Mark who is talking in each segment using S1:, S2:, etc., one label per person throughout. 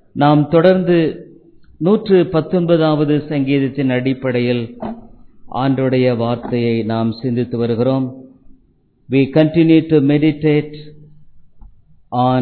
S1: நாம் தொடர்ந்து நூற்று பத்தொன்பதாவது சங்கீதத்தின் அடிப்படையில் ஆண்டுடைய வார்த்தையை நாம் சிந்தித்து வருகிறோம் we continue to meditate on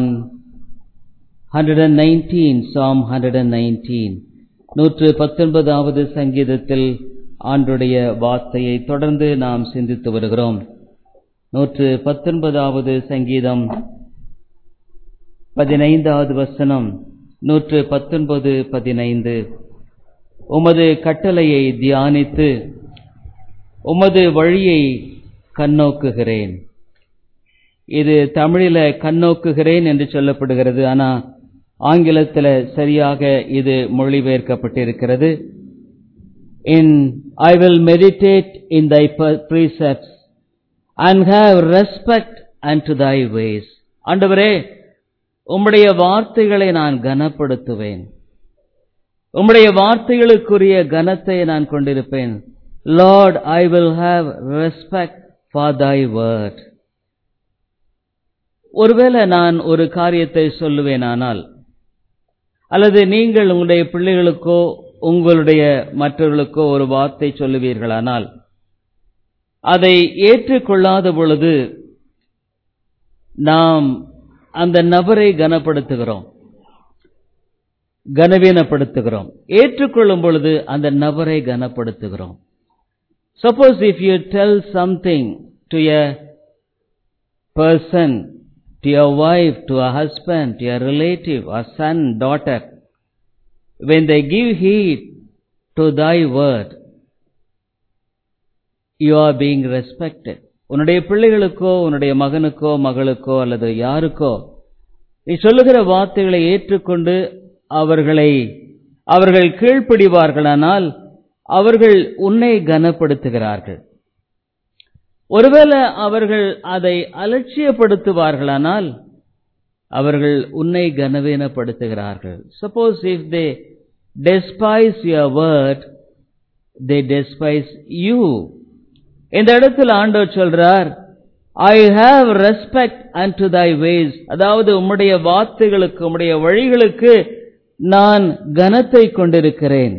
S1: 119 psalm 119 நூற்று பத்தொன்பதாவது சங்கீதத்தில் ஆண்டுடைய வார்த்தையை தொடர்ந்து நாம் சிந்தித்து வருகிறோம் நூற்று பத்தொன்பதாவது சங்கீதம் பதினைந்தாவது வசனம் நூற்று பத்தொன்பது பதினைந்து உமது கட்டளையை தியானித்து உமது வழியை கண்ணோக்குகிறேன் இது தமிழில கண்ணோக்குகிறேன் என்று சொல்லப்படுகிறது ஆனா ஆங்கிலத்தில் சரியாக இது மொழிபெயர்க்கப்பட்டிருக்கிறது in I will meditate in thy precepts and have respect unto thy ways ஆண்டவரே உம்முடைய வார்த்தைகளை நான் கனப்படுத்துவேன் உம்முடைய வார்த்தைகளுக்குரிய கனத்தை நான் கொண்டிருப்பேன் Lord I will have respect for thy word ஒருவேளை நான் ஒரு காரியத்தை சொல்லுவேனானால் அல்லது நீங்கள் உங்களுடைய பிள்ளைகளுக்கோ உங்களுடைய மற்றவர்களுக்கோ ஒரு வார்த்தை சொல்லுவீர்களானால் அதை ஏற்றுக்கொள்ளாத பொழுது நாம் அந்த நபரை கனப்படுத்துகிறோம் கனவீனப்படுத்துகிறோம் ஏற்றுக்கொள்ளும் பொழுது அந்த நபரை கனப்படுத்துகிறோம் suppose if you tell something to a person to your wife to a husband to your relative a son daughter when they give heed to thy word you are being respected உன்னுடைய பிள்ளைகளுக்கோ உன்னுடைய மகனுக்கோ மகளுக்கோ அல்லது யாருக்கோ நீ சொல்லுகிற வார்த்தைகளை ஏற்றுக்கொண்டு அவர்களை அவர்கள் கீழ்ப்படிவார்களானால் அவர்கள் உன்னை கனப்படுத்துகிறார்கள் ஒருவேளை அவர்கள் அதை அலட்சியப்படுத்துவார்களானால் அவர்கள் உன்னை கனவீனப்படுத்துகிறார்கள் suppose if they despise your word they despise you இந்த இடத்துல ஆண்டவர் சொல்றார் I have respect and to thy ways அதாவது உம்முடைய வார்த்தைகளுக்கு உம்முடைய வழிகளுக்கு நான் கனத்தை கொண்டிருக்கிறேன்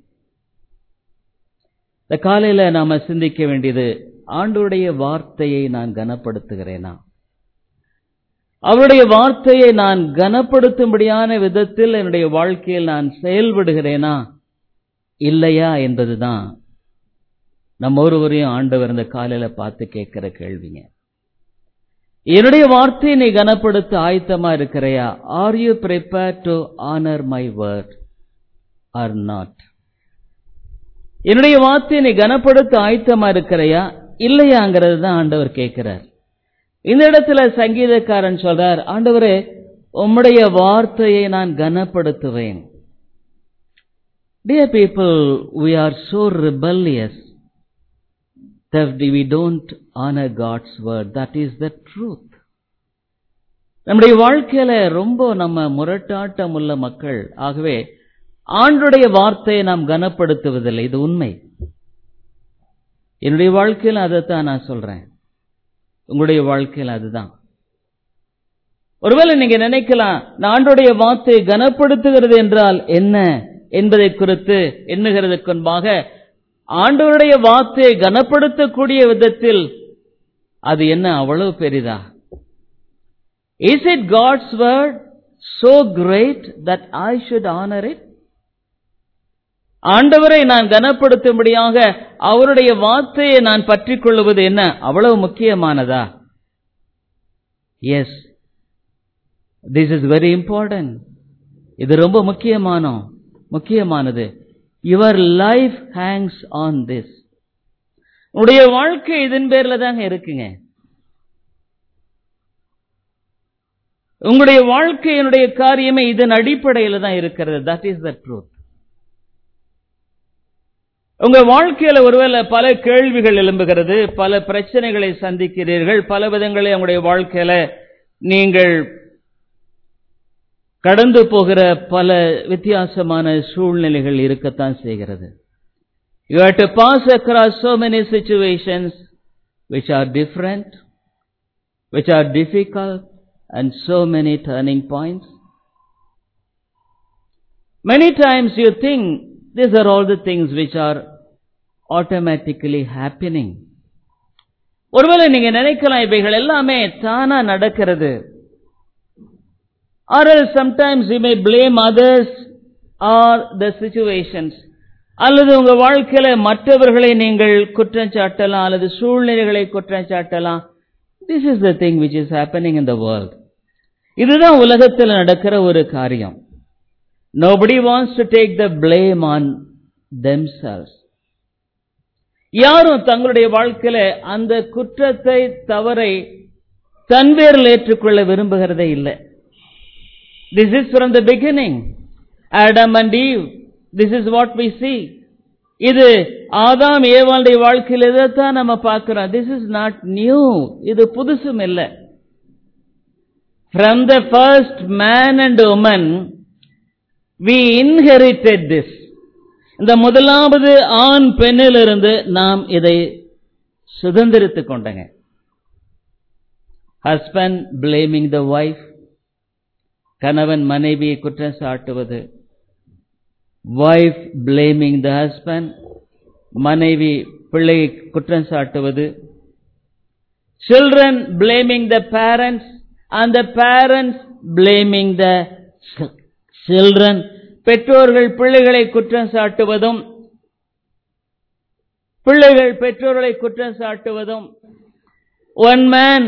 S1: இந்த காலையில நாம சிந்திக்க வேண்டியது ஆண்டுடைய வார்த்தையை நான் கனப்படுத்துகிறேனா அவருடைய வார்த்தையை நான் கனப்படுத்தும்படியான விதத்தில் என்னுடைய வாழ்க்கையில் நான் செயல்படுகிறேனா இல்லையா என்பதுதான் நம்ம ஒருவரையும் ஆண்டவர் இந்த காலையில பார்த்து கேட்கிற கேள்விங்க என்னுடைய வார்த்தையை நீ கனப்படுத்த ஆயத்தமா இருக்கிறையா are you prepare to honour my word or not என்னுடைய வார்த்தையை நீ கனப்படுத்த ஆயத்தமா இருக்கிறையா இல்லையாங்கிறது தான் ஆண்டவர் கேட்கிறார் இந்த இடத்துல சங்கீதக்காரன் சொல்றார் ஆண்டவரே உம்முடைய வார்த்தையை நான் கனப்படுத்துவேன் Dear people, we are so rebellious that we don't honor God's word. That is the truth. நம்முடைய வாழ்க்கையில ரொம்ப நம்ம முரட்டாட்டம் உள்ள மக்கள் ஆகவே ஆண்டுடைய வார்த்தையை நாம் கனப்படுத்துவதில்லை இது உண்மை என்னுடைய வாழ்க்கையில் அதைத்தான் நான் சொல்றேன் உங்களுடைய வாழ்க்கையில் அதுதான் ஒருவேளை நீங்க நினைக்கலாம் நான் ஆண்டுடைய வார்த்தையை கனப்படுத்துகிறது என்றால் என்ன என்பதை குறித்து எண்ணுகிறதுக்கு முன்பாக ஆண்டவருடைய வார்த்தையை கனப்படுத்தக்கூடிய விதத்தில் அது என்ன அவ்வளவு பெரிதா is it God's word so great that I should honour it ஆண்டவரை நான் கனப்படுத்தும்படியாக அவருடைய வார்த்தையை நான் பற்றிக் கொள்வது என்ன அவ்வளவு முக்கியமானதா yes this is very important இது ரொம்ப முக்கியமான முக்கியமானது your life hangs on this உடைய வாழ்க்கை இதன் பேர்ல தாங்க இருக்குங்க உங்களுடைய வாழ்க்கையினுடைய காரியமே இதன் அடிப்படையில் தான் இருக்கிறது தட் இஸ் த ட்ரூத் உங்க வாழ்க்கையில ஒருவேளை பல கேள்விகள் எழும்புகிறது பல பிரச்சனைகளை சந்திக்கிறீர்கள் பல விதங்களை உங்களுடைய வாழ்க்கையில நீங்கள் கடந்து போகிற பல வித்தியாசமான சூழ்நிலைகள் இருக்கத்தான் செய்கிறது you have to pass across so many situations which are different which are difficult and so many turning points Many times you think these are all the things which are automatically happening. ஒருவேளை நீங்க நினைக்கலாம் இவைகள் எல்லாமே தானா நடக்கிறது or else sometimes you may blame others or the situations அல்லது உங்க வாழ்க்கையில மற்றவர்களை நீங்கள் குற்றம் சாட்டலாம் அல்லது சூழ்நிலைகளை குற்றம் சாட்டலாம் this is the thing which is happening in the world இதுதான் உலகத்தில் நடக்கிற ஒரு காரியம் nobody wants to take the blame on themselves யாரும் தங்களுடைய வாழ்க்கையில அந்த குற்றத்தை தவறை தன்வேரில் ஏற்றுக்கொள்ள விரும்புகிறதே இல்லை this is from the beginning Adam and Eve this is what we see இது ஆதாம் ஏவாளுடைய வாழ்க்கையில் இதைத்தான் நம்ம பார்க்கிறோம் திஸ் இஸ் நாட் நியூ இது புதுசும் இல்லை from the first man and woman we inherited this இந்த முதலாவது ஆண் பெண்ணிலிருந்து நாம் இதை சுதந்திரித்துக் கொண்டங்க ஹஸ்பண்ட் பிளேமிங் த ஒய்ஃப் கணவன் மனைவியை குற்றம் சாட்டுவது வைஃப் பிளேமிங் த ஹஸ்பண்ட் மனைவி பிள்ளையை குற்றம் சாட்டுவது children blaming the parents and the parents blaming the children பெற்றோர்கள் பிள்ளைகளை குற்றம் சாட்டுவதும் பிள்ளைகள் பெற்றோர்களை குற்றம் சாட்டுவதும் one man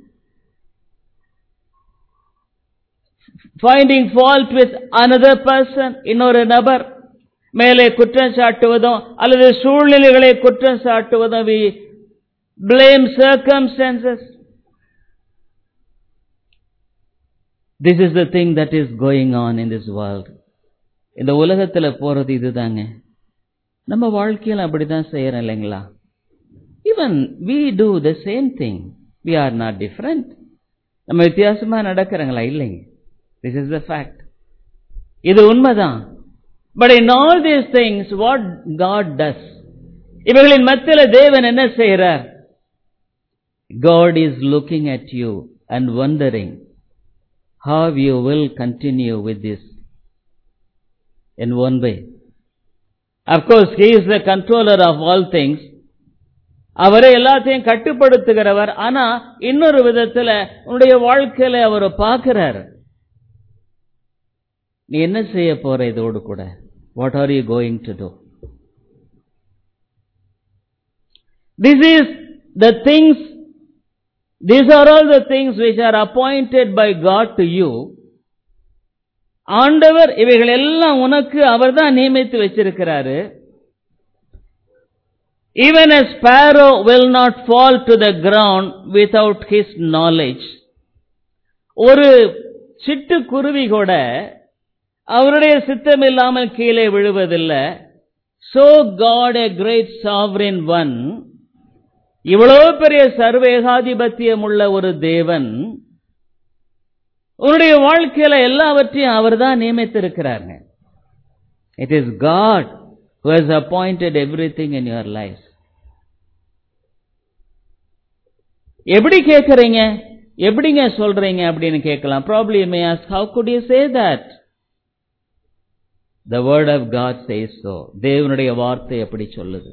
S1: finding fault with another person இன்னொரு நபர் மேலே குற்றம் சாட்டுவதும் அல்லது சூழ்நிலைகளை குற்றம் சாட்டுவதும் we blame circumstances this is the thing that is going on in this world இந்த உலகத்துல போறது இதுதாங்க நம்ம வாழ்க்கையில் அப்படிதான் செய்யறோம் இல்லைங்களா even we do the same thing we are not different நம்ம வித்தியாசமா நடக்கிறோங்களா இல்லைங்க திஸ் இஸ் த ஃபேக்ட் இது உண்மைதான் but in all these things what God does இவர்களின் மத்தியில் தேவன் என்ன செய்கிறார் God is looking at you and wondering how you will continue with this in one way. Of course, He is the controller of all things. அவரே எல்லாத்தையும் கட்டுப்படுத்துகிறவர் ஆனா இன்னொரு விதத்துல உன்னுடைய வாழ்க்கையில அவர் பார்க்கிறார் நீ என்ன செய்ய போற இதோடு கூட what are you going to do this is the things these are all the things which are appointed by God to you ஆண்டவர் இவைகள் எல்லாம் உனக்கு அவர் தான் நியமித்து வச்சிருக்கிறாரு Even a sparrow will not fall to the ground without his knowledge. ஒரு சிட்டுக்குருவி கூட அவருடைய சித்தம் இல்லாமல் கீழே விழுவதில்லை so God a great sovereign one இவ்வளவு பெரிய சர்வேகாதிபத்தியம் உள்ள ஒரு தேவன் உன்னுடைய வாழ்க்கையில எல்லாவற்றையும் அவர் தான் நியமித்திருக்கிறாருங்க it is God who has appointed everything in your life. எப்படி கேட்கறீங்க எப்படிங்க சொல்றீங்க அப்படின்னு கேட்கலாம் probably may ask how could you say that the word of God says so தேவனுடைய வார்த்தை எப்படி சொல்லுது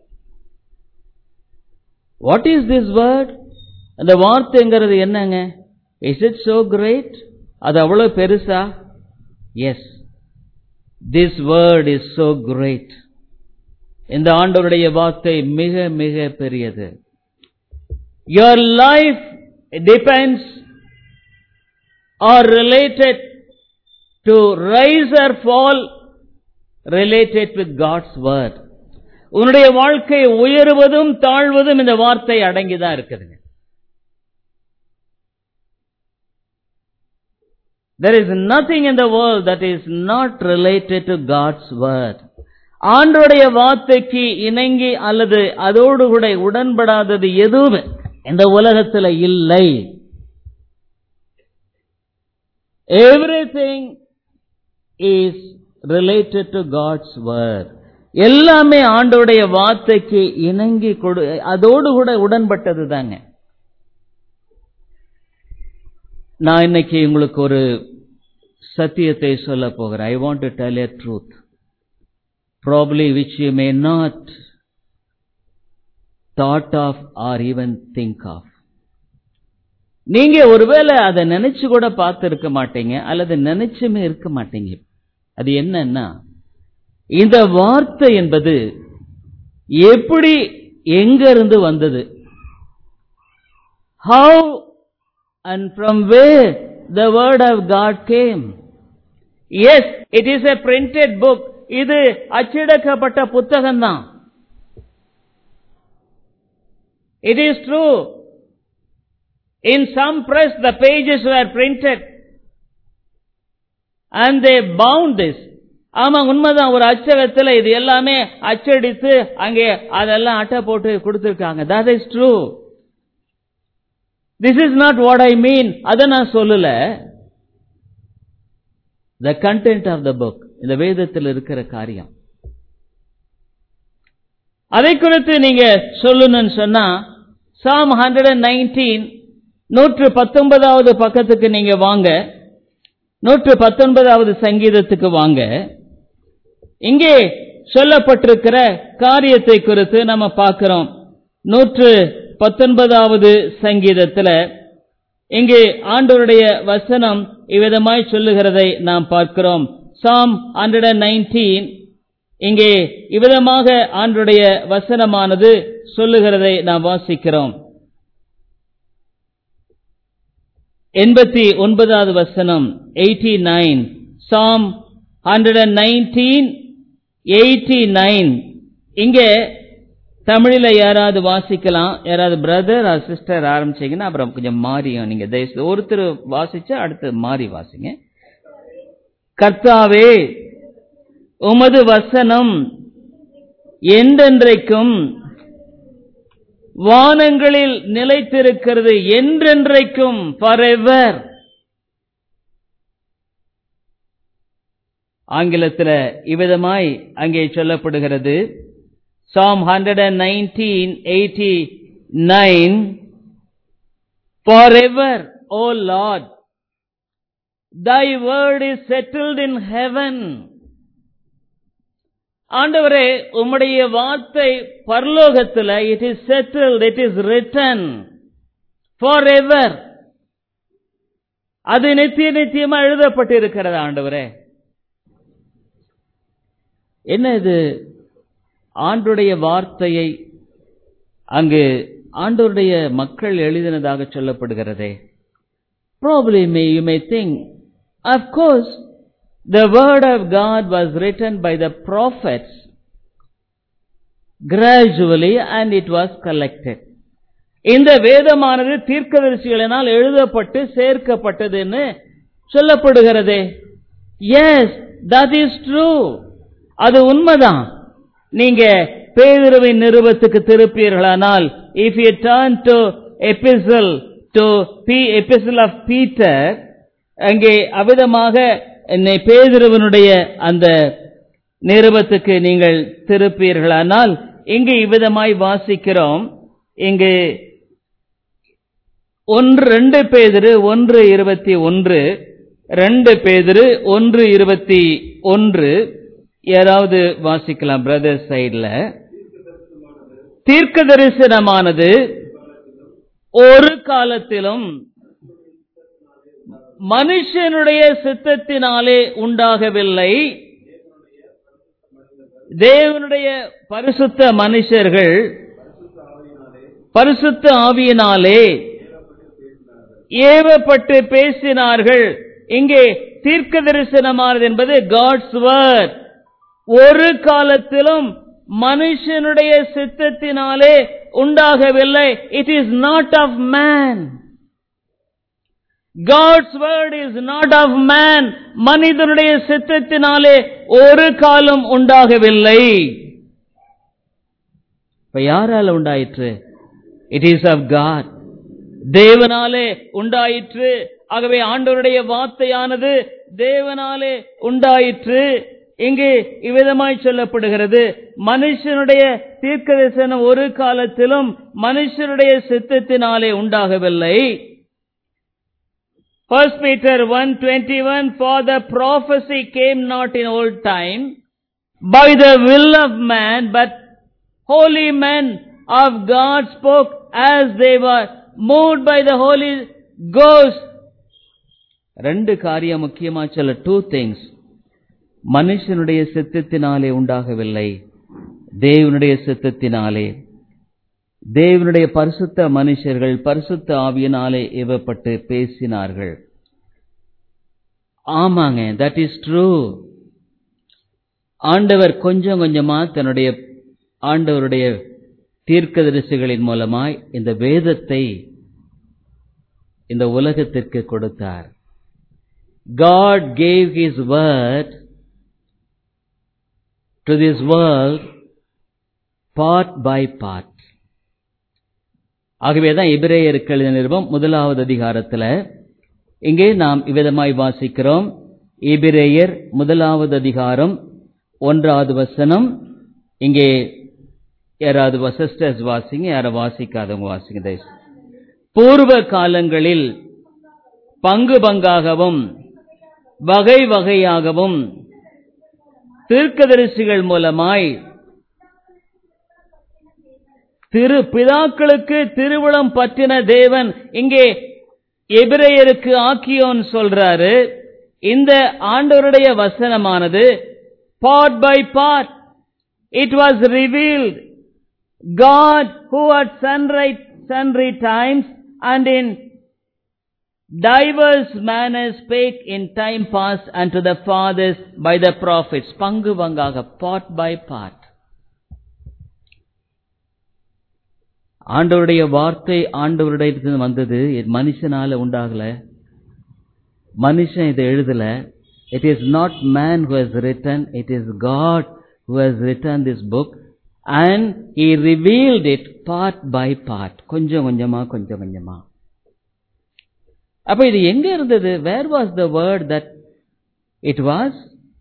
S1: வாட் இஸ் திஸ் வேர்ட் அந்த வார்த்தைங்கிறது என்னங்க இஸ் இட் சோ கிரேட் அது அவ்வளவு பெருசா yes this word is so great இந்த ஆண்டவருடைய வார்த்தை மிக மிக பெரியது your life depends or related to rise or fall related with God's word உன்னுடைய வாழ்க்கை உயருவதும் தாழ்வதும் இந்த வார்த்தை அடங்கிதான் இருக்குதுங்க There is nothing in the world that is not related to God's word. ஆண்டோடைய வார்த்தைக்கு இணங்கி அல்லது அதோடு கூட உடன்படாதது எதுவுமே இந்த உலகத்தில் இல்லை everything is related to God's word எல்லாமே ஆண்டோடைய வார்த்தைக்கு இணங்கி கொடு அதோடு கூட உடன்பட்டது தாங்க நான் இன்னைக்கு உங்களுக்கு ஒரு சத்தியத்தை சொல்ல போகிறேன் I want to tell a truth probably which you may not thought of or even think of நீங்க ஒருவேளை அதை நினைச்சு கூட பார்த்து இருக்க மாட்டீங்க அல்லது நினைச்சுமே இருக்க மாட்டீங்க அது என்னன்னா இந்த வார்த்தை என்பது எப்படி எங்க இருந்து வந்தது how and from where the word of God came yes it is a printed book இது அச்சிடக்கப்பட்ட புத்தகம் தான் it is true in some press the pages were printed and they bound this ஆமா உண்மைதான் ஒரு அச்சகத்தில் இது எல்லாமே அச்சடித்து அங்கே அதெல்லாம் அட்டை போட்டு கொடுத்திருக்காங்க that is true this is not what I mean அதை நான் சொல்லல the content of the book இந்த வேதத்தில் இருக்கிற காரியம் அதை குறித்து நீங்க சொல்லணும்னு சொன்னா சாம் ஹண்ட்ரட் அண்ட் நைன்டீன் நூற்று பத்தொன்பதாவது பக்கத்துக்கு நீங்க வாங்க நூற்று பத்தொன்பதாவது சங்கீதத்துக்கு வாங்க இங்கே சொல்லப்பட்டிருக்கிற காரியத்தை குறித்து நம்ம பார்க்கிறோம் நூற்று பத்தொன்பதாவது சங்கீதத்தில் இங்கே ஆண்டவருடைய வசனம் இவ்விதமாய் சொல்லுகிறதை நாம் பார்க்கிறோம் சாம் ஹண்ட்ரட் அண்ட் நைன்டீன் இங்கே இவ்விதமாக ஆண்டுடைய வசனமானது சொல்லுகிறதை நாம் வாசிக்கிறோம் எண்பத்தி ஒன்பதாவது வசனம் eighty nine psalm hundred and nineteen eighty nine இங்கே தமிழில் யாராவது வாசிக்கலாம் யாராவது பிரதர் ஆர் சிஸ்டர் ஆரம்பிச்சீங்கன்னா அப்புறம் கொஞ்சம் மாறியும் நீங்க தயவு ஒருத்தர் வாசிச்சா அடுத்து மாறி வாசிங்க கர்த்தாவே உமது வசனம் என்றென்றைக்கும் வானங்களில் நிலைத்திருக்கிறது என்றென்றைக்கும் ஃபாரெவர் ஆங்கிலத்தில் இவ்விதமாய் அங்கே சொல்லப்படுகிறது psalm hundred and nineteen eighty nine forever O lord thy word is settled in heaven ஆண்டவரே உம்முடைய வார்த்தை பரலோகத்தில் it is settled it is written forever அது நித்திய நித்தியமா எழுதப்பட்டிருக்கிறது ஆண்டவரே என்ன இது ஆண்டுடைய வார்த்தையை அங்கு ஆண்டோருடைய மக்கள் எழுதினதாக சொல்லப்படுகிறதே probably may you may think of course The word of God was written by the prophets gradually and it was collected. இந்த வேதமானது தீர்க்கதரிசிகளினால் எழுதப்பட்டு சேர்க்கப்பட்டதுன்னு சொல்லப்படுகிறதே எஸ் தட் இஸ் ட்ரூ அது உண்மைதான் நீங்க பேதுருவின் நிருபத்துக்கு திருப்பீர்களானால் if you turn to epistle to be epistle of Peter அங்கே அவிதமாக என்னை பேதிருவனுடைய அந்த நிருபத்துக்கு நீங்கள் திருப்பீர்களானால் இங்கு இவ்விதமாய் வாசிக்கிறோம் இங்கு ஒன்று ரெண்டு பேதிரு ஒன்று இருபத்தி ஒன்று ரெண்டு பேதிரு ஒன்று இருபத்தி ஒன்று யாராவது வாசிக்கலாம் பிரதர் சைட்ல தீர்க்க தரிசனமானது ஒரு காலத்திலும் மனுஷனுடைய சித்தத்தினாலே உண்டாகவில்லை தேவனுடைய பரிசுத்த மனுஷர்கள் பரிசுத்த ஆவியினாலே ஏவப்பட்டு பேசினார்கள் இங்கே தீர்க்க தரிசனமானது என்பது காட்ஸ் வேர்ட் ஒரு காலத்திலும் மனுஷனுடைய சித்தத்தினாலே உண்டாகவில்லை it is not of man God's word is not of man மனிதனுடைய சித்தத்தினாலே ஒரு காலம் உண்டாகவில்லை இப்ப யாரால உண்டாயிற்று இட் இஸ் ஆஃப் காட் தேவனாலே உண்டாயிற்று ஆகவே ஆண்டவருடைய வார்த்தையானது தேவனாலே உண்டாயிற்று இங்கு இவ்விதமாய் சொல்லப்படுகிறது மனுஷனுடைய தீர்க்க தரிசனம் ஒரு காலத்திலும் மனுஷனுடைய சித்தத்தினாலே உண்டாகவில்லை First Peter 1:21 For the prophecy came not in old time by the will of man but holy men of God spoke as they were moved by the Holy Ghost ரெண்டு காரியம் முக்கியமா சொல்ல டூ திங்ஸ் மனுஷனுடைய சித்தத்தினாலே உண்டாகவில்லை தேவனுடைய சித்தத்தினாலே தேவனுடைய பரிசுத்த மனுஷர்கள் பரிசுத்த ஆவியினாலே ஏவப்பட்டு பேசினார்கள் ஆமாங்க தட் இஸ் ட்ரூ ஆண்டவர் கொஞ்சம் கொஞ்சமா தன்னுடைய ஆண்டவருடைய தீர்க்கதரிசிகளின் மூலமாய் இந்த வேதத்தை இந்த உலகத்திற்கு கொடுத்தார் God gave His word to this world part by part. ஆகவேதான் எபிரேயருக்கு எழுதின நிருபம் முதலாவது அதிகாரத்தில் இங்கே நாம் இவ்விதமாய் வாசிக்கிறோம் எபிரேயர் முதலாவது அதிகாரம் ஒன்றாவது வசனம் இங்கே யாராவது சிஸ்டர்ஸ் வாசிங்க யாரை வாசிக்காதவங்க வாசிங்க தயவு செய்து. பூர்வ காலங்களில் பங்கு பங்காகவும் வகை வகையாகவும் தீர்க்கதரிசிகள் மூலமாய் திரு பிதாக்களுக்கு திருவிழம் பற்றின தேவன் இங்கே எபிரேயருக்கு ஆக்கியோன் சொல்றாரு இந்த ஆண்டவருடைய வசனமானது part by part it was revealed God who at sundry, sundry times and in diverse manners spake in time past unto the fathers by the prophets. பங்கு பங்காக part by part. ஆண்டவருடைய வார்த்தை ஆண்டவருடைய வந்தது இது மனுஷனால உண்டாகல மனுஷன் இதை எழுதல it is not man who has written it is God who has written this book and he revealed it part by part கொஞ்சம் கொஞ்சமா கொஞ்சம் கொஞ்சமா அப்ப இது எங்க இருந்தது where was the word that it was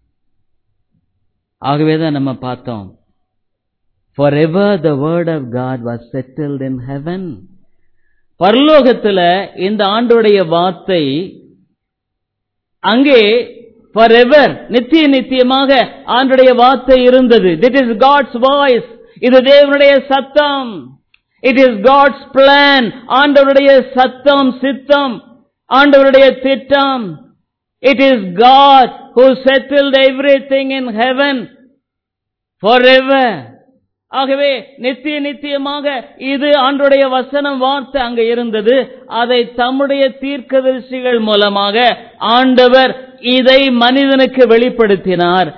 S1: ஆகவேதான் நம்ம பார்த்தோம் forever the word of God was settled in heaven பரலோகத்துல இந்த ஆண்டுடைய வார்த்தை அங்கே ஃபார் எவர் நித்திய நித்தியமாக ஆண்டுடைய வார்த்தை இருந்தது திட் இஸ் காட்ஸ் வாய்ஸ் இது தேவனுடைய சத்தம் இட் இஸ் காட்ஸ் பிளான் ஆண்டவருடைய சத்தம் சித்தம் ஆண்டவருடைய திட்டம் it is God who settled everything in heaven forever ஆகவே நித்திய நித்தியமாக இது ஆண்டுடைய வசனம் வார்த்தை அங்க இருந்தது அதை தம்முடைய தீர்க்கதரிசிகள் மூலமாக ஆண்டவர் இதை மனிதனுக்கு வெளிப்படுத்தினார்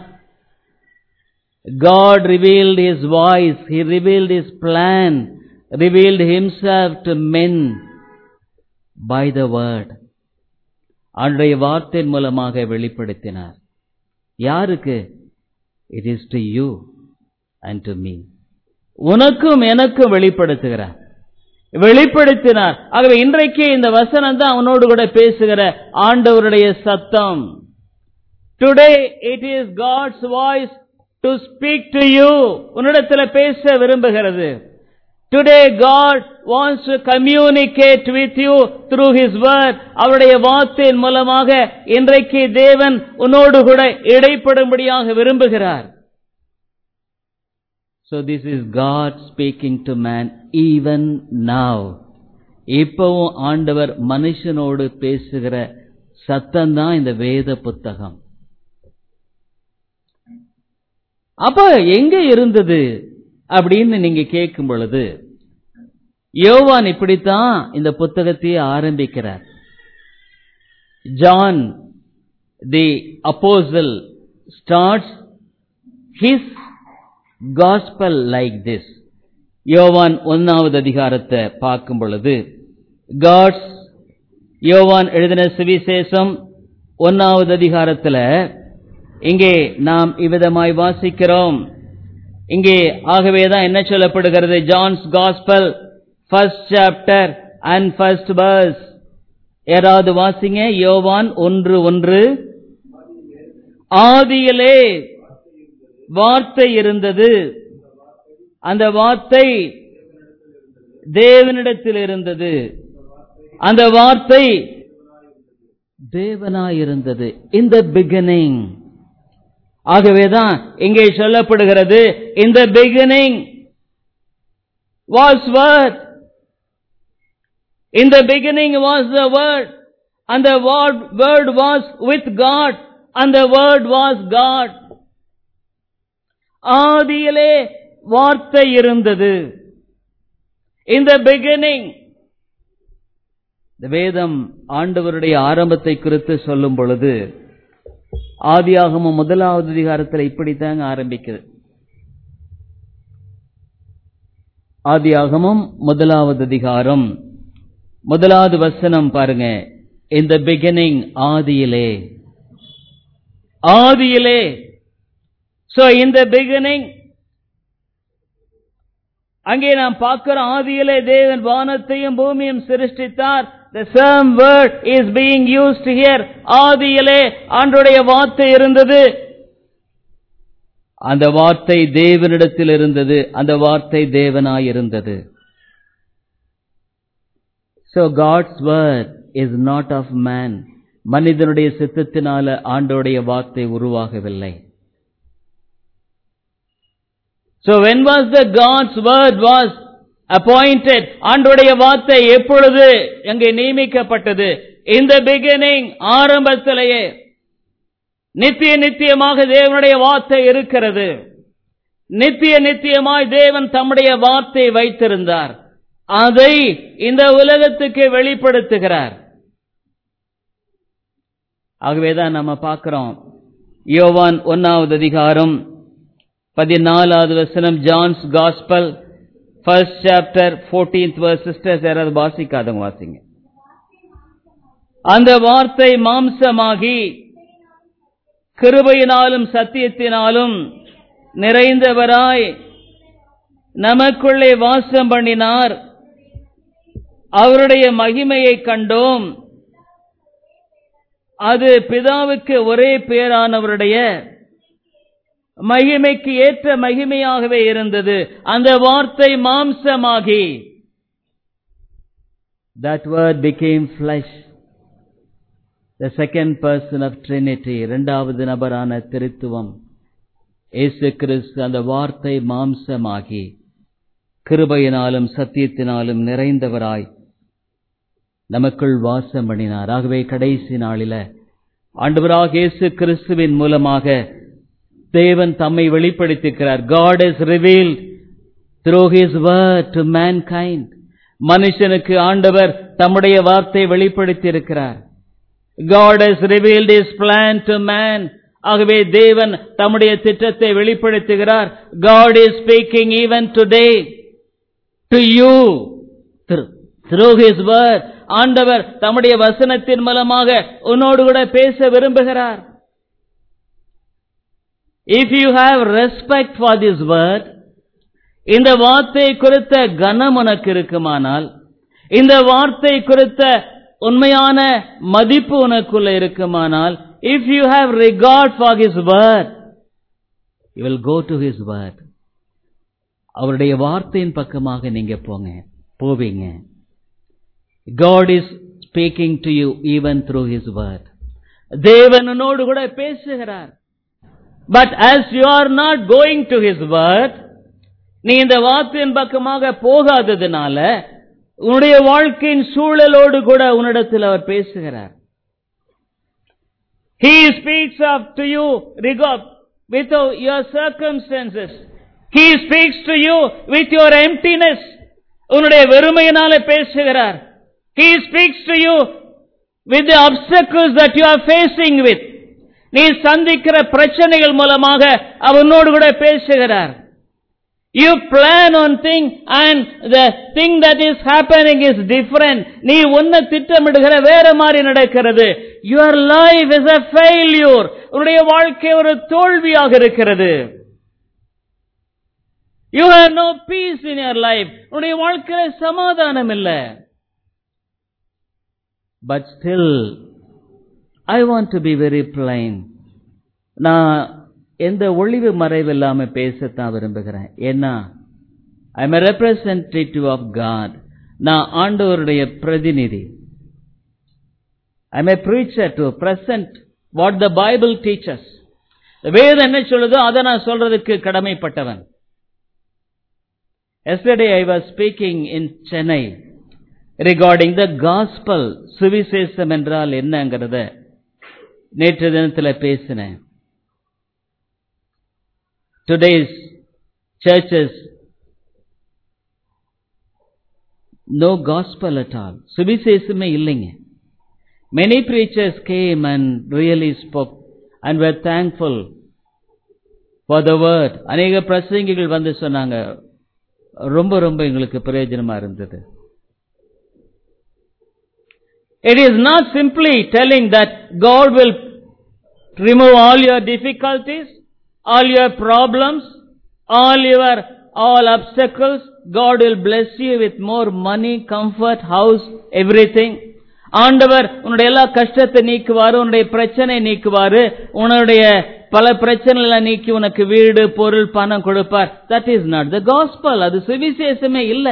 S1: God revealed His voice, He revealed His plan, revealed Himself to men by the word. ஆண்டுடைய வார்த்தையின் மூலமாக வெளிப்படுத்தினார் யாருக்கு it is to you and to me உனக்கும் எனக்கும் வெளிப்படுத்துகிறார் வெளிப்படுத்தினார் ஆகவே இன்றைக்கு இந்த வசனம் தான் அவனோடு கூட பேசுகிற ஆண்டவருடைய சத்தம் today it is God's voice to speak to you உன்னிடத்தில் பேச விரும்புகிறது today God wants to communicate with you through his word அவருடைய வார்த்தையின் மூலமாக இன்றைக்கு தேவன் உன்னோடு கூட இடைப்படும்படியாக விரும்புகிறார் So this is God speaking to man even now. இப்பவும் ஆண்டவர் மனுஷனோடு பேசுகிற சத்தம் தான் இந்த வேத புத்தகம் அப்ப எங்க இருந்தது அப்படின்னு நீங்க கேட்கும் பொழுது யோவான் இப்படித்தான் இந்த புத்தகத்தையே ஆரம்பிக்கிறார் John the apostle starts his gospel like this யோவான் ஒன்னாவது அதிகாரத்தை பார்க்கும் பொழுது காட்ஸ் யோவான் எழுதின சுவிசேஷம் ஒன்னாவது அதிகாரத்துல இங்கே நாம் இவ்விதமாய் வாசிக்கிறோம் இங்கே ஆகவேதான் என்ன சொல்லப்படுகிறது John's gospel first chapter and first verse யாராவது வாசிங்க யோவான் ஒன்று ஒன்று ஆதியிலே வார்த்தை இருந்தது அந்த வார்த்தை தேவனிடத்தில் இருந்தது அந்த வார்த்தை தேவனாயிருந்தது in the beginning ஆகவேதான் இங்கே சொல்லப்படுகிறது in the beginning was word in the beginning was the word and the word, word was with God and the word was God ஆதியிலே வார்த்தை இருந்தது in the beginning இந்த வேதம் ஆண்டவருடைய ஆரம்பத்தை குறித்து சொல்லும் பொழுது ஆதியாகமம் முதலாவது அதிகாரத்தில் இப்படித்தாங்க ஆரம்பிக்குது ஆதியாகமம் முதலாவது அதிகாரம் முதலாவது வசனம் பாருங்க இந்த பிகினிங் ஆதியிலே ஆதியிலே சோ இந்த பிகினிங் அங்கே நாம் பார்க்கிற ஆதியிலே தேவன் வானத்தையும் பூமியும் சிருஷ்டித்தார் The same word is being used here. ஆதியிலே ஆண்டுடைய வார்த்தை இருந்தது அந்த வார்த்தை தேவனிடத்தில் இருந்தது அந்த வார்த்தை தேவனாய் இருந்தது So God's word is not of man. மனிதனுடைய சித்தத்தினால ஆண்டோடைய வார்த்தை உருவாகவில்லை So when was the God's word was appointed? ஆண்டுடைய வார்த்தை எப்பொழுது அங்கே நியமிக்கப்பட்டது in the beginning ஆரம்பத்திலேயே நித்திய நித்தியமாக தேவனுடைய வார்த்தை இருக்கிறது நித்திய நித்தியமாய் தேவன் தம்முடைய வார்த்தை வைத்திருந்தார் அதை இந்த உலகத்துக்கு வெளிப்படுத்துகிறார் ஆகவேதான் நம்ம பார்க்கிறோம் யோவான் ஒன்னாவது அதிகாரம் பதினாலாவது வசனம் John's gospel first chapter fourteenth verse sisters யாராவது வாசிக்காதவங்க வாசிங்க அந்த வார்த்தை மாம்சமாகி கிருபையினாலும் சத்தியத்தினாலும் நிறைந்தவராய் நமக்குள்ளே வாசம் பண்ணினார் அவருடைய மகிமையை கண்டோம் அது பிதாவுக்கு ஒரே பேரானவருடைய மகிமைக்கு ஏற்ற மகிமையாகவே இருந்தது அந்த வார்த்தை மாம்சமாகி that word became flesh the second person of trinity இரண்டாவது நபரான திருத்துவம் இயேசு கிறிஸ்து அந்த வார்த்தை மாம்சமாகி கிருபையினாலும் சத்தியத்தினாலும் நிறைந்தவராய் நமக்குள் வாசம் பண்ணினார் ஆகவே கடைசி நாளில ஆண்டவராக இயேசு கிறிஸ்துவின் மூலமாக தேவன் தம்மை வெளிப்படுத்தியிருக்கிறார் God is revealed through his word to mankind மனுஷனுக்கு ஆண்டவர் தம்முடைய வார்த்தை வெளிப்படுத்தி இருக்கிறார் God has revealed his plan to man ஆகவே தேவன் தம்முடைய திட்டத்தை வெளிப்படுத்துகிறார் God is speaking even today to you through his word ஆண்டவர் தம்முடைய வசனத்தின் மூலமாக உன்னோடு கூட பேச விரும்புகிறார் If you have respect for this word, இந்த வார்த்தை குறித்த கனம் உனக்கு இருக்குமானால் இந்த வார்த்தை குறித்த உண்மையான மதிப்பு உனக்குள்ள இருக்குமானால் if you have regard for his word you will go to his word அவருடைய வார்த்தையின் பக்கமாக நீங்க போங்க போவீங்க God is speaking to you even through his word தேவனோடு கூட பேசுகிறார் but as you are not going to his word நீ இந்த வார்த்தையின் பக்கமாக போகாததுனால உன்னுடைய வாழ்க்கையின் சூழலோடு கூட உன்னிடத்தில் அவர் பேசுகிறார் He speaks up to you regard with your circumstances. He speaks to you with your emptiness. உன்னுடைய வெறுமையினால பேசுகிறார் He speaks to you with the obstacles that you are facing with. நீ சந்திக்கிற பிரச்சனைகள் மூலமாக அவனோடு கூட பேசுகிறார் You plan on thing and the thing that is happening is different. நீ ஒன்ன திட்டமிடுகிற வேற மாதிரி நடக்கிறது. Your life is a failure. உன்னுடைய வாழ்க்கை ஒரு தோல்வியாக இருக்கிறது. You have no peace in your life. உன்னுடைய வாழ்க்கையில சமாதானம் இல்லை. But still, I want to be very plain. நான் எந்த ஒளிவு மறைவு இல்லாம பேசத்தான் விரும்புகிறேன் ஏன்னா I am representative of God நான் ஆண்டவருடைய பிரதிநிதி I'm a preacher to present what the Bible teaches. வேதம் என்ன சொல்லுதோ அதை நான் சொல்றதுக்கு கடமைப்பட்டவன் Yesterday I was speaking in Chennai regarding the gospel சுவிசேஷம் என்றால் என்னங்கிறத நேற்று தினத்தில் பேசினேன் Today's churches no gospel at all சுவிசேஷமே இல்லைங்க many preachers came and really spoke and were thankful for the word அநேக பிரசங்கிகள் வந்து சொன்னாங்க ரொம்ப ரொம்ப எங்களுக்கு பிரயோஜனமா இருந்தது it is not simply telling that god will remove all your difficulties all your problems all your all obstacles god will bless you with more money comfort house everything ஆண்டவர் உன்னுடைய எல்லா கஷ்டத்தை நீக்குவாரு உன்னுடைய பிரச்சனை நீக்குவாரு உன்னுடைய பல பிரச்சனைகளை நீக்கி உனக்கு வீடு பொருள் பணம் கொடுப்பார் that is not the gospel அது சுவிசேஷமே இல்ல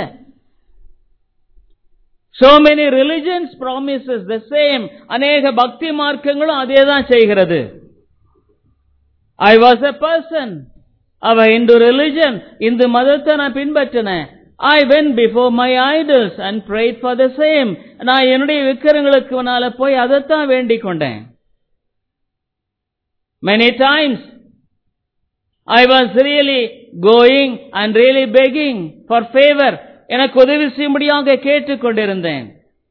S1: so many religions promises the same அநேக பக்தி மார்க்கங்களும் அதே தான் செய்கிறது ஐ வாஸ் a person அவ இந்து ரிலிஜன் இந்து மதத்தை நான் பின்பற்றினேன் I went before my idols and prayed for the same நான் என்னுடைய விக்கிரங்களுக்கு முன்னால போய் அதைத்தான் வேண்டிக் கொண்டேன் many times I was really going and really begging for favour எனக்கு உதவி செய்யும்படியாக கேட்டுக்கொண்டிருந்தேன்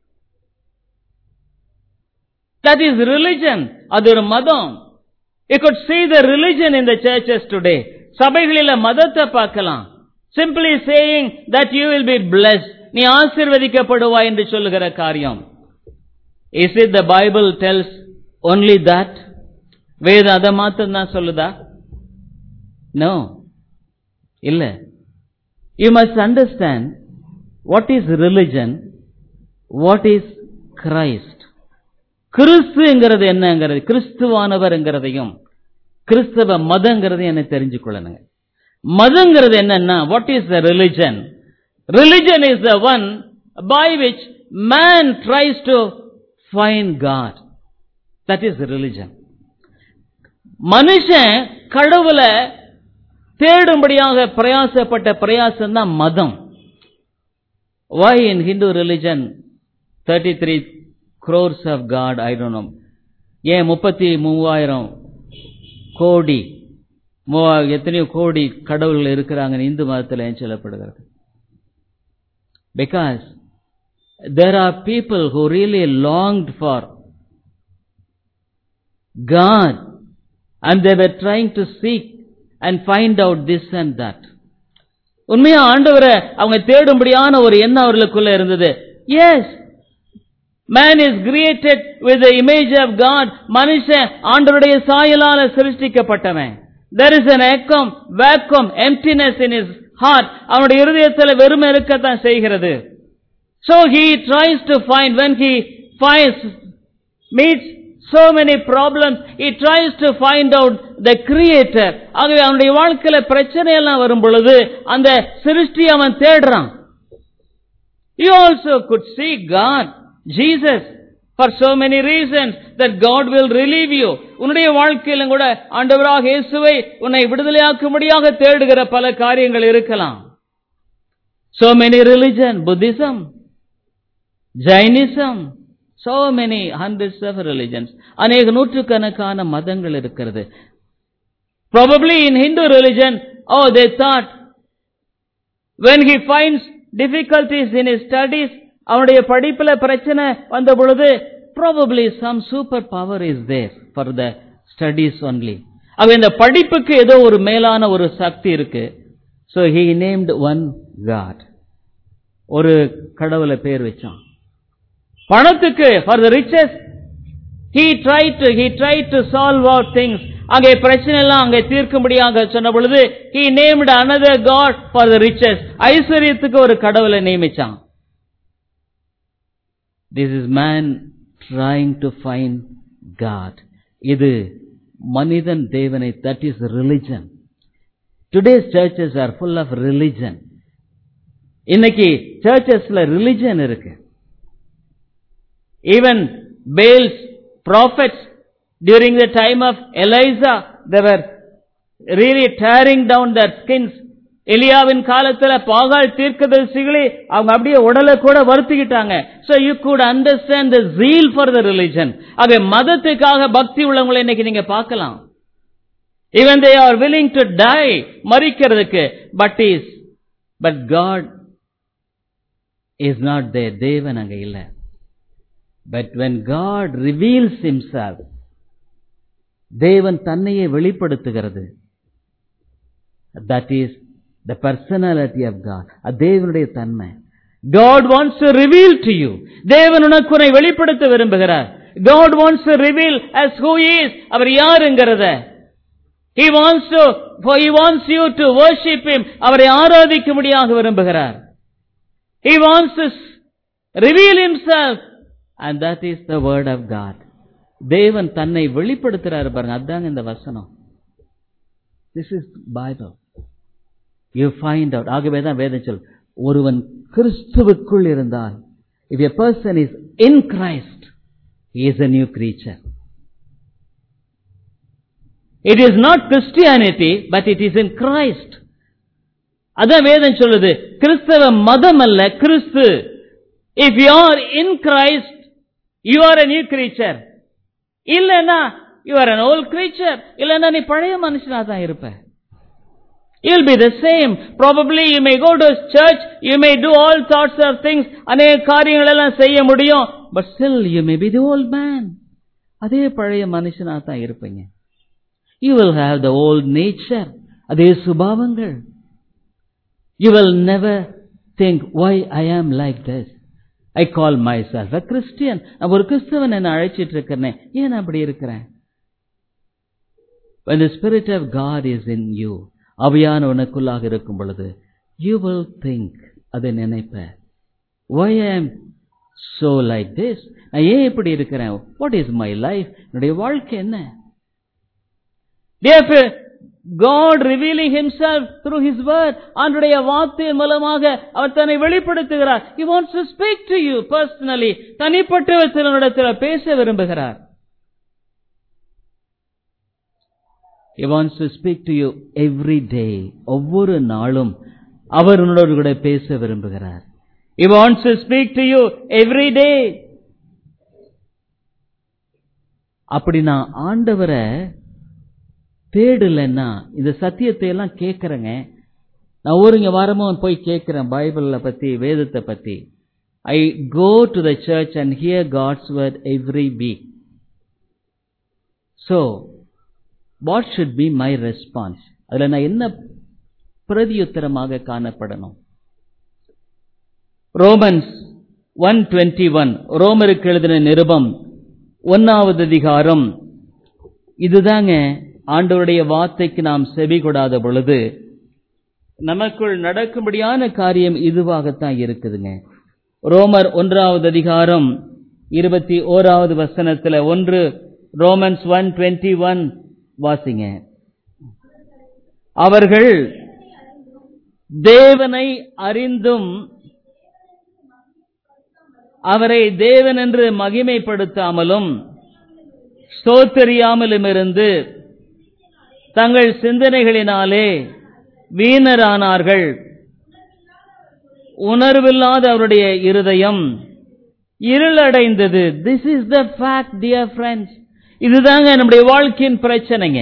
S1: தட் இஸ் ரிலிஜன் அது ஒரு மதம் you could see the religion in the churches today சபைகளில மதத்தை பார்க்கலாம் simply saying that you will be blessed நீ ஆசிர்வதிக்கப்படுவாய் என்று சொல்லுகிற காரியம் is it the Bible tells only that வேதம் அதை மாத்திரம் தான் சொல்லுதா நோ இல்ல you must understand what is religion what is Christ கிறிஸ்துங்கிறது என்னங்கிறது கிறிஸ்துவானவர்ங்கிறதையும் கிறிஸ்தவ மதங்கிறதையும் என்ன தெரிஞ்சு கொள்ளணுங்க மதங்கிறது என்னன்னா what is the religion religion is the one by which man tries to find God that is religion மனுஷன் கடவுளை தேடும்படியாக பிரயாசப்பட்ட பிரயாசம் தான் மதம் why in Hindu religion 33 crores of God I don't know ஏன் முப்பத்தி மூவாயிரம் கோடி மூவா- எத்தனையோ கோடி கடவுள்கள் இருக்கிறாங்க இந்து மதத்தில் ஏன் சொல்லப்படுகிறது because there are people who really longed for God and they were trying to seek and find out this and that உண்மையா ஆண்டவரை அவங்க தேடும்படியான ஒரு எண்ணம் அவர்களுக்குள்ள இருந்தது as man is created with image of God மனுஷன் ஆண்டவருடைய சாயலால சிருஷ்டிக்கப்பட்டவன் there is an echo vacuum emptiness in his heart அவனுடைய இருதயத்துல வெறுமை இருக்கத்தான் செய்கிறது so he tries to find when he finds meets so many problems he tries to find out the creator ஆகவே அவனுடைய வாழ்க்கையில பிரச்சனை எல்லாம் வரும் பொழுது அந்த சிருஷ்டி அவன் தேடுறான் you also could see god jesus for so many reasons that god will relieve you உன்னுடைய வாழ்க்கையிலும் கூட ஆண்டவராக இயேசுவை உன்னை விடுதலையாக்கும்படியாக தேடுகிற பல காரியங்கள் இருக்கலாம் so many religion buddhism jainism so many hundreds of religions அநேக நூற்றுக்கணக்கான மதங்கள் இருக்கிறது probably in hindu religion oh they thought when he finds difficulties in his studies அவனுடைய படிப்புல பிரச்சனை வந்த பொழுது probably some super power is there for the studies only அவ இந்த படிப்புக்கு ஏதோ ஒரு மேலான ஒரு சக்தி இருக்கு so he named one god ஒரு கடவுளை பேர் வச்சான் பணத்துக்கு for the riches he tried to he tried to solve out things அங்கே பிரச்சனை எல்லாம் அங்கே தீர்க்கும்படியாக சொன்ன பொழுது he named another god for the riches ஐஸ்வர்யத்துக்கு ஒரு கடவுளை நியமிச்சான் this is man trying to find god இது மனிதன் தேவனை that is religion today's churches are full of religion இன்னைக்கு சர்ச்சஸ்ல ரிலிஜன் இருக்கு even Baal's prophets during the time of Elijah, they were really tearing down their skins. எலியாவின் காலத்துல பாகால் தீர்க்கதரிசிகளே அவங்க அப்படியே உடலை கூட வருத்திக்கிட்டாங்க so you could understand the zeal for the religion ஆக மதத்துக்காக பக்தி உள்ளவங்களை இன்னைக்கு நீங்க பார்க்கலாம் even they are willing to die மறிக்கிறதுக்கு but is but God is not there தேவன் அங்க இல்ல but when God reveals himself தேவன் தன்னையே வெளிப்படுத்துகிறது that is the personality of God அது தேவனுடைய தன்மை God wants to reveal to you தேவன் உனக்கு உன்னை வெளிப்படுத்த விரும்புகிறார் God wants to reveal as who he is அவர் யாருங்கிறத He wants to for he wants you to worship him அவரை ஆராதிக்கும்படியாக விரும்புகிறார் He wants to reveal himself and that is the word of God தேவன் தன்னை வெளிப்படுத்துறாரு பாருங்க அதாங்க இந்த வசனம் this is Bible you find out ஆகவே தான் வேதம் சொல் ஒருவன் கிறிஸ்துவுக்குள் இருந்தால் if a person is in Christ is a new creature it is not Christianity but it is in Christ அதான் வேதம் சொல்லுது கிறிஸ்தவ மதம் அல்ல கிறிஸ்து if you are in Christ you are a new creature இல்லைன்னா you are an old creature இல்லைன்னா நீ பழைய மனுஷனா தான் இருப்ப You'll be the same. Probably you may go to church, you may do all sorts of things, அநேக காரியங்கள் எல்லாம் செய்ய முடியும் but still you may be the old man. அதே பழைய மனுஷனா தான் இருப்பீங்க You will have the old nature. அதே சுபாவங்கள் You will never think why I am like this. I call myself a Christian. நான் ஒரு கிறிஸ்தவன் என்ன அழைச்சிட்டு இருக்கிறேன் ஏன் அப்படி இருக்கிறேன் When the Spirit of God is in you, அவையான உனக்குள்ளாக இருக்கும் பொழுது you will think அதை நினைப்ப why I am so like this நான் ஏன் இப்படி இருக்கிறேன் what is my life என்னுடைய வாழ்க்கை என்ன Therefore, God revealing himself through his word அவனுடைய வார்த்தையின் மூலமாக அவர் தன்னை வெளிப்படுத்துகிறார் he wants to speak to you personally தனிப்பட்ட விதத்தில் பேச விரும்புகிறார் He wants to speak to you every day. ஒவ்வொரு நாளும் அவர் உன்னோடு கூட பேச விரும்புகிறார் He wants to speak to you every day. அப்படி நான் ஆண்டவரை தேடலைன்னா இந்த சத்தியத்தை எல்லாம் கேட்கிறேங்க நான் ஒருங்க வாரமும் போய் கேட்கிறேன் பைபிள பத்தி வேதத்தை பத்தி I go to the church and hear God's word every week so what should be my response அதுல நான் என்ன பிரதியுத்தரமாக காணப்படணும் ரோமன்ஸ் ஒன் டுவெண்ட்டி ஒன் ரோமருக்கு எழுதின நிருபம் ஒன்னாவது அதிகாரம் இதுதாங்க ஆண்டவருடைய வார்த்தைக்கு நாம் செவி கொடாத பொழுது நமக்குள் நடக்கும்படியான காரியம் இதுவாகத்தான் இருக்குதுங்க ரோமர் ஒன்றாவது அதிகாரம் இருபத்தி ஓராவது வசனத்துல ஒன்று ரோமன்ஸ் ஒன் டுவெண்ட்டி ஒன் வாசிங்க அவர்கள் தேவனை அறிந்தும் அவரை தேவன் என்று மகிமைப்படுத்தாமலும் ஸ்தோத்தரியாமலும் இருந்து தங்கள் சிந்தனைகளினாலே வீணரானார்கள் உணர்வில்லாத அவருடைய இருதயம் இருளடைந்தது this is the fact dear friends இதுதாங்க நம்முடைய வாழ்க்கையின் பிரச்சனைங்க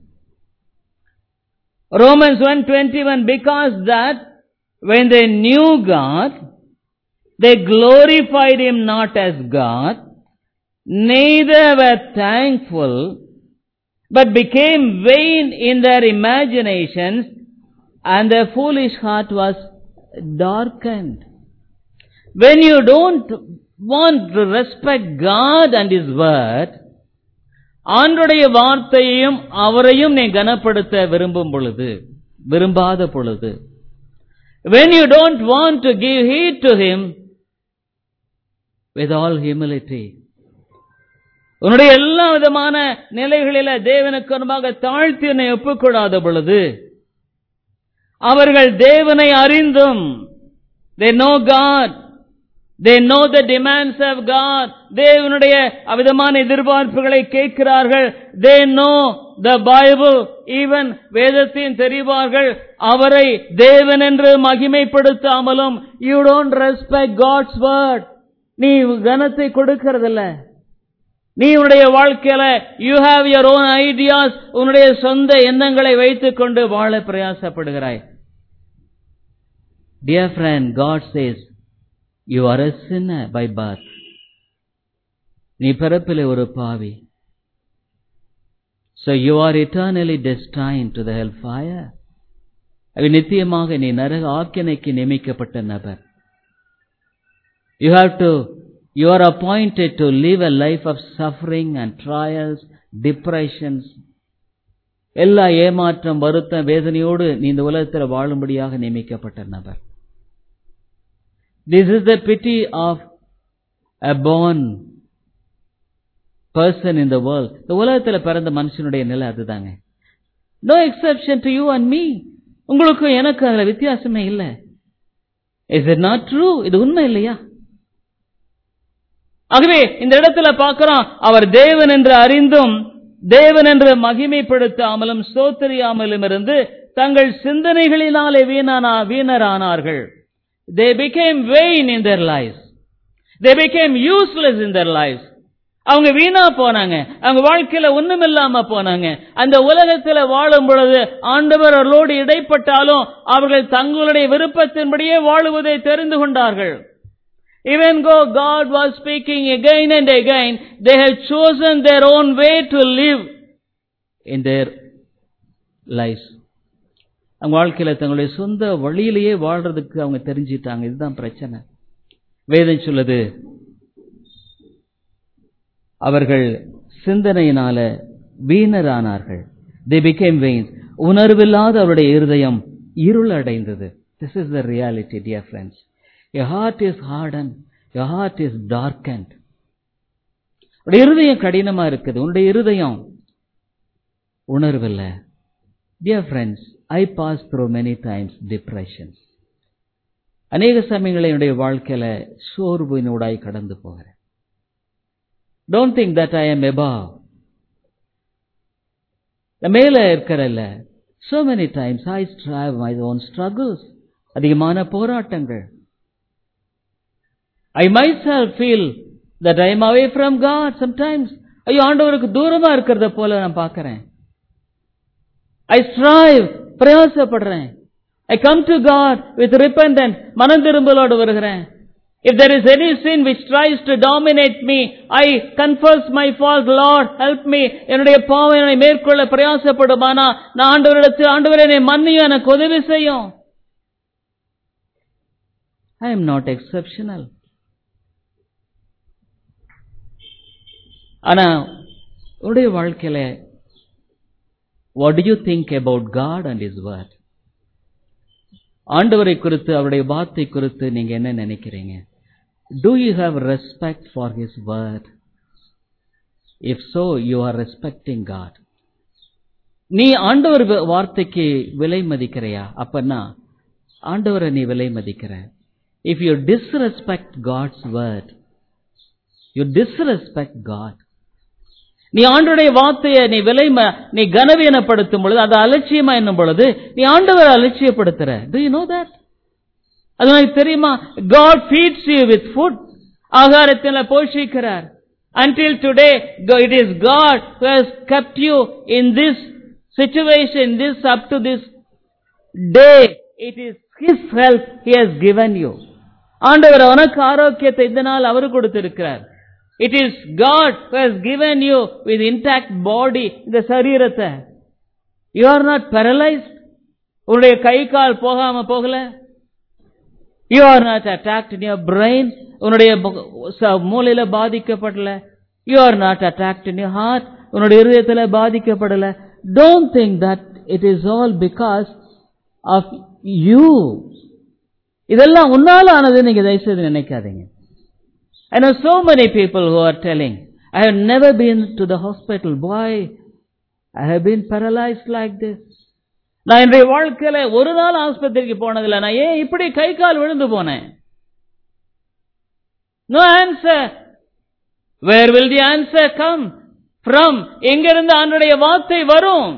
S1: Romans one twenty one because that when they knew God, they glorified Him not as God, neither were thankful, but became vain in their imaginations, and their foolish heart was darkened. When you don't want to respect God and His Word, ஆண்டுடைய வார்த்தையையும் அவரையும் நீ கனப்படுத்த விரும்பும் பொழுது விரும்பாத பொழுது when you don't want to give heed to him with all humility உன்னுடைய எல்லா விதமான நிலைகளில தேவனுக்கு முன்பாக தாழ்த்தி என்னை ஒப்புக்கூடாத பொழுது அவர்கள் தேவனை அறிந்தும் they know God they know the demands of God தேவனுடைய அவிதமான எதிர்பார்ப்புகளை கேட்கிறார்கள் they know the Bible even வேதத்தையும் தெரிவார்கள் அவரை தேவன் என்று மகிமைப்படுத்தாமலும் you don't respect God's word நீ கனத்தை கொடுக்கறதில்ல நீ உன்னுடைய வாழ்க்கையில you have your own ideas உன்னுடைய சொந்த எண்ணங்களை வைத்துக் கொண்டு வாழ பிரயாசப்படுகிறாய் dear friend God says you are a sinner by birth நீ பிறப்பிலே ஒரு பாவி So you are eternally destined to the hellfire. அது நித்தியமாக நீ நரக ஆக்கினைக்கு நியமிக்கப்பட்ட நபர் you have to you are appointed to live a life of suffering and trials, depressions. எல்லா ஏமாற்றம் வருத்தம் வேதனையோடு நீ இந்த உலகத்தில் வாழும்படியாக நியமிக்கப்பட்ட நபர் this is the pity of a born person in the world இந்த உலகத்தில் பிறந்த மனுஷனுடைய நிலை அதுதாங்க no exception to you and me உங்களுக்கும் எனக்கு அதுல வித்தியாசமே இல்லை இஸ் இட் நாட் ட்ரூ இது உண்மை இல்லையா ஆகவே இந்த இடத்துல பார்க்கிறோம் அவர் தேவன் என்று அறிந்தும் தேவன் என்று மகிமைப்படுத்தாமலும் ஸ்தோத்திரியாமலும் இருந்து தங்கள் சிந்தனைகளினாலே வீணானா வீணரானார்கள் தே became vain in their lives they became useless in their lives அவங்க வீணா போனாங்க அவங்க வாழ்க்கையில ஒண்ணுமில்லாம போனாங்க அந்த உலகத்துல வாழும் பொழுது ஆண்டவர் அவர்களோடு இடைப்பட்டாலும் அவர்கள் தங்களுடைய விருப்பத்தின்படியே வாழுவதை தெரிந்து கொண்டார்கள் Even though God was speaking again and again, they have chosen their own way to live in their lives. அவங்க வாழ்க்கையில தங்களுடைய சொந்த வழியிலேயே வாழ்றதுக்கு அவங்க தெரிஞ்சிட்டாங்க இதுதான் பிரச்சனை வேதம் சொல்லுது அவர்கள் சிந்தனையினால வீணரானார்கள் they became vain உணர்வில்லாத அவருடைய இருதயம் இருள் அடைந்தது this is the reality dear friends your heart is hardened your heart is darkened உடைய இருதயம் கடினமா இருக்குது உன்னுடைய இருதயம் உணர்வில்லை dear friends i pass through many times depressions அநேக சமயங்களில் என்னுடைய வாழ்க்கையில சோர்வினூடாய் கடந்து போகிறேன் don't think that I am above மேல இருக்கிறல்ல so many times I strive my own struggles அதிகமான போராட்டங்கள் I myself feel that I am away from God sometimes ஐயோ ஆண்டவருக்கு தூரமா இருக்கிறத போல நான் பார்க்கிறேன் I strive பிரயாசப்படுறேன் I come to God with repentance மனம் திரும்பலோடு வருகிறேன் If there is any sin which tries to dominate me, I confess my fault, Lord, help me. என்னுடைய பாவம் என்னை மேற்கொள்ள பிரயாசப்படுமானா நான் ஆண்டவரிடத்தில் ஆண்டவரே என்னை மன்னியும் எனக்கு உதவி செய்யும் I am not exceptional. ஆனா உடைய வாழ்க்கையில what do you think about God and His word? ஆண்டவரை குறித்து அவருடைய வார்த்தை குறித்து நீங்க என்ன நினைக்கிறீங்க Do you have respect for His word? If so, you are respecting God. நீ ஆண்டவர் வ- வார்த்தைக்கு விலை மதிக்கிறையா அப்பன்னா ஆண்டவரை நீ விலை மதிக்கிற If you disrespect God's word, you disrespect God. நீ ஆண்டுடைய வார்த்தையை நீ விலை ம- நீ கனவீனப்படுத்தும் பொழுது அதை அலட்சியமா என்னும் பொழுது நீ ஆண்டவரை அலட்சியப்படுத்துற Do you know that? அது உனக்கு தெரியுமா God feeds you with food ஆகாரத்தில் போஷிக்கிறார் until today go- it is God who has kept you in this situation this up to this day it is his help he has given you ஆண்டவர் உனக்கு ஆரோக்கியத்தை இந்த நாள் அவர் கொடுத்திருக்கிறார் it is God who has given you with intact body இந்த சரீரத்தை you are not paralyzed உன்னுடைய கை கால் போகாம போகல You are not attacked in your brain. உன்னுடைய மு- ச- மூளையில பாதிக்கப்படல You are not attacked in your heart. உன்னுடைய இருதயத்துல பாதிக்கப்படல Don't think that it is all because of you. இதெல்லாம் உன்னால ஆனது நீங்க தயவுசெய்து நினைக்காதீங்க I know so many people who are telling, I have never been to the hospital. Why? I have been paralyzed like this. நான் என்னுடைய வாழ்க்கையில ஒரு நாள் ஆஸ்பத்திரிக்கு போனதில்லை நான் ஏன் இப்படி கை கால் விழுந்து போனேன் No answer. Where will the answer come? From எங்கிருந்து ஆண்டுடைய வார்த்தை வரும்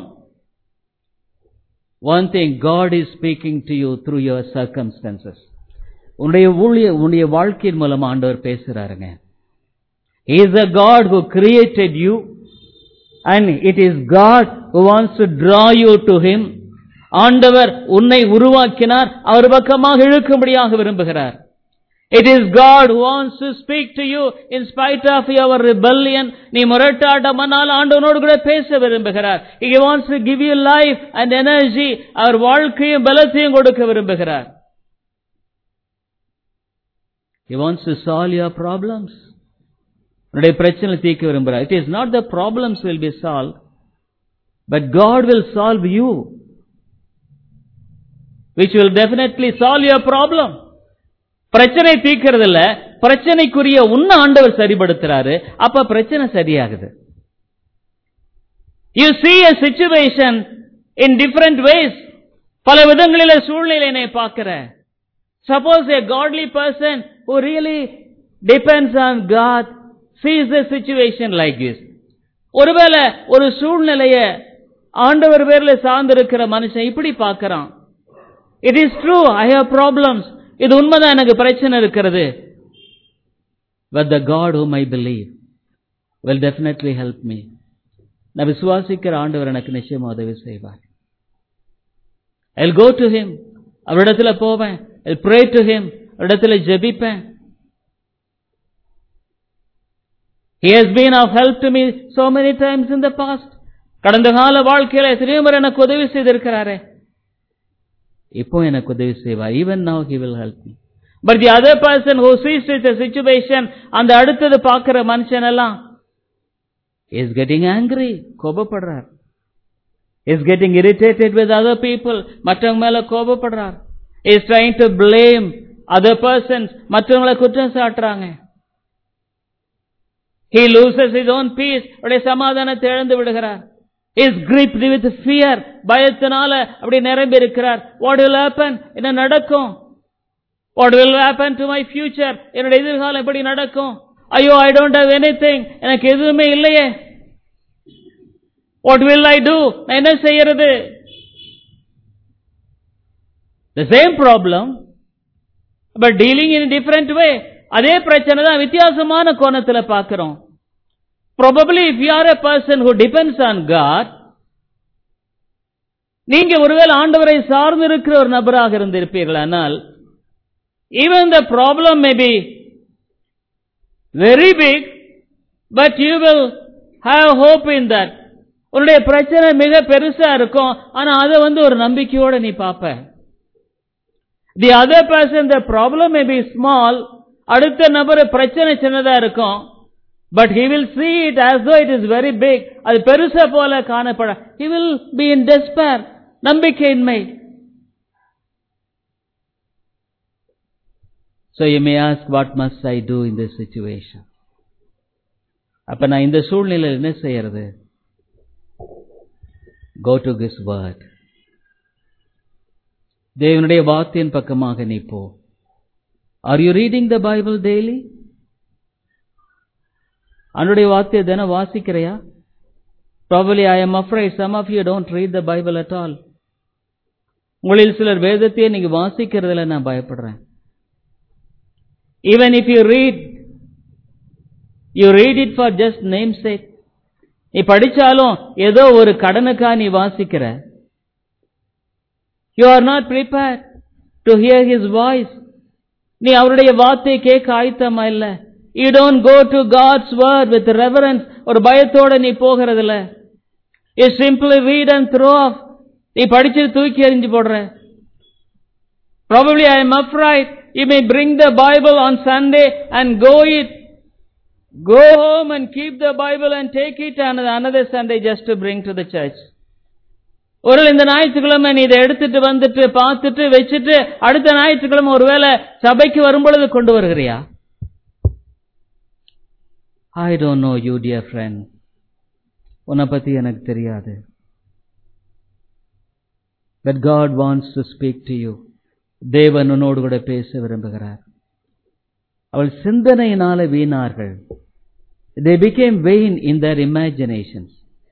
S1: One thing, God is speaking to you through your circumstances. உன்னுடைய ஊழிய உன்னுடைய வாழ்க்கையின் மூலமா ஆண்டவர் பேசுறாருங்க He is a God who created you and it is God who wants to draw you to Him. ஆண்டவர் உன்னை உருவாக்கினார் அவர் பக்கமாக இழுக்கும்படியாக விரும்புகிறார் It is God who wants to speak to you in spite of your rebellion. நீ முரட்டாட்டமானால் ஆண்டவனோடு கூட பேச விரும்புகிறார். He wants to give you life and energy. அவர் வாழ்க்கையும் பலத்தையும் கொடுக்க விரும்புகிறார். He wants to solve your problems. உன்னுடைய பிரச்சனை தீர்க்க விரும்புகிறார். It is not the problems will be solved, but God will solve you. Which will definitely solve your problem. பிரச்சனை தீர்க்கிறது இல்ல பிரச்சனைக்குரிய உன்ன ஆண்டவர் சரிபடுத்துறாரு அப்ப பிரச்சனை சரியாகுது you see a situation in different ways பல விதங்களில சூழ்நிலை பார்க்கிற suppose a godly person who really depends on God sees the situation like this ஒருவேளை ஒரு சூழ்நிலைய ஆண்டவர் பேர்ல சார்ந்திருக்கிற மனுஷன் இப்படி பார்க்கறான் it is true I have problems இது உண்மைதான் எனக்கு பிரச்சனை இருக்கிறது but the God whom I believe will definitely help me நான் விசுவாசிக்கிற ஆண்டவர் எனக்கு நிச்சயமா உதவி செய்வார் I'll go to him அவரிடத்துல போவேன் I'll pray to him அவரிடத்துல ஜெபிப்பேன் He has been of help to me so many times in the past. கடந்த கால வாழ்க்கையில எத்தனையோ முறை எனக்கு உதவி செய்திருக்கிறாரே இப்போ எனக்கு உதவி செய்வார் even now he will help me but the other person who sees it situation அந்த அடுத்தது பார்க்கிற மனுஷன் எல்லாம் இஸ் கெட்டிங் ஆங்கிரி கோபப்படுறார் is getting irritated with other people மற்றவங்க மேல கோபப்படுறார் is trying to blame other persons மற்றவங்களை குற்றம் சாட்டுறாங்க He loses his own peace. அவருடைய சமாதானத்தை இழந்து விடுகிறார் இஸ் gripped with fear பயத்தினால அப்படி நிரம்பி இருக்கிறார் வாட் will happen என்ன நடக்கும் what will happen to my future என்னுடைய எதிர்காலம் எப்படி நடக்கும் ஐயோ ஐ டோன்ட் ஹவ் எனிதிங் எனக்கு எதுவுமே இல்லையே வாட் will I do நான் என்ன செய்யறது the same problem but dealing in a different way அதே பிரச்சனை தான் வித்தியாசமான கோணத்துல பார்க்கிறோம் probably if you are a person who depends on God நீங்க ஒருவேளை ஆண்டவரை சார்ந்து இருக்கிற ஒரு நபராக இருந்திருப்பீர்கள் ஆனால் even the problem may be very big but you will have hope in that உன்னுடைய பிரச்சனை மிக பெருசா இருக்கும் ஆனா அதை வந்து ஒரு நம்பிக்கையோட நீ பார்ப்ப the other person the problem may be small அடுத்த நபர் பிரச்சனை சின்னதா இருக்கும் but he will see it as though it is very big அது பெருசா போல காணப்பட he will be in despair நம்பிக்கையின்மை so you may ask what must i do in this situation அப்ப நான் இந்த சூழ்நிலையில் என்ன செய்யறது go to this word தேவனுடைய வார்த்தையின் பக்கமாக நீ போ are you reading the Bible daily அவனுடைய வார்த்தையை தினம் வாசிக்கிறையா probably I am afraid some of you don't read the Bible at all உங்களில் சிலர் வேதத்தையே நீங்க வாசிக்கிறதுல நான் பயப்படுறேன் even if you read you read it for just name sake நீ படிச்சாலும் ஏதோ ஒரு கடனுக்கா நீ வாசிக்கிற you are not prepare to hear his voice நீ அவருடைய வார்த்தையை கேட்க ஆயத்தமா இல்ல you don't go to God's word with reverence ஒரு பயத்தோட நீ போகிறது இல்ல you simply read and throw off நீ படிச்சு தூக்கி எறிஞ்சு போடுற Probably I am afraid you may bring the Bible on Sunday and go it, go home and keep the Bible and take it on another Sunday just to bring to the church. ஒரு இந்த ஞாயிற்றுக்கிழமை நீ இதை எடுத்துட்டு வந்துட்டு பார்த்துட்டு வச்சுட்டு அடுத்த ஞாயிற்றுக்கிழமை ஒருவேளை சபைக்கு வரும்பொழுது கொண்டு வருகிறியா I don't know you dear friend உன்னை பத்தி எனக்கு தெரியாது but God wants to speak to you தேவன் உன்னோடு கூட பேச விரும்புகிறார் அவள் சிந்தனையினால வீணார்கள் they became vain in their imaginations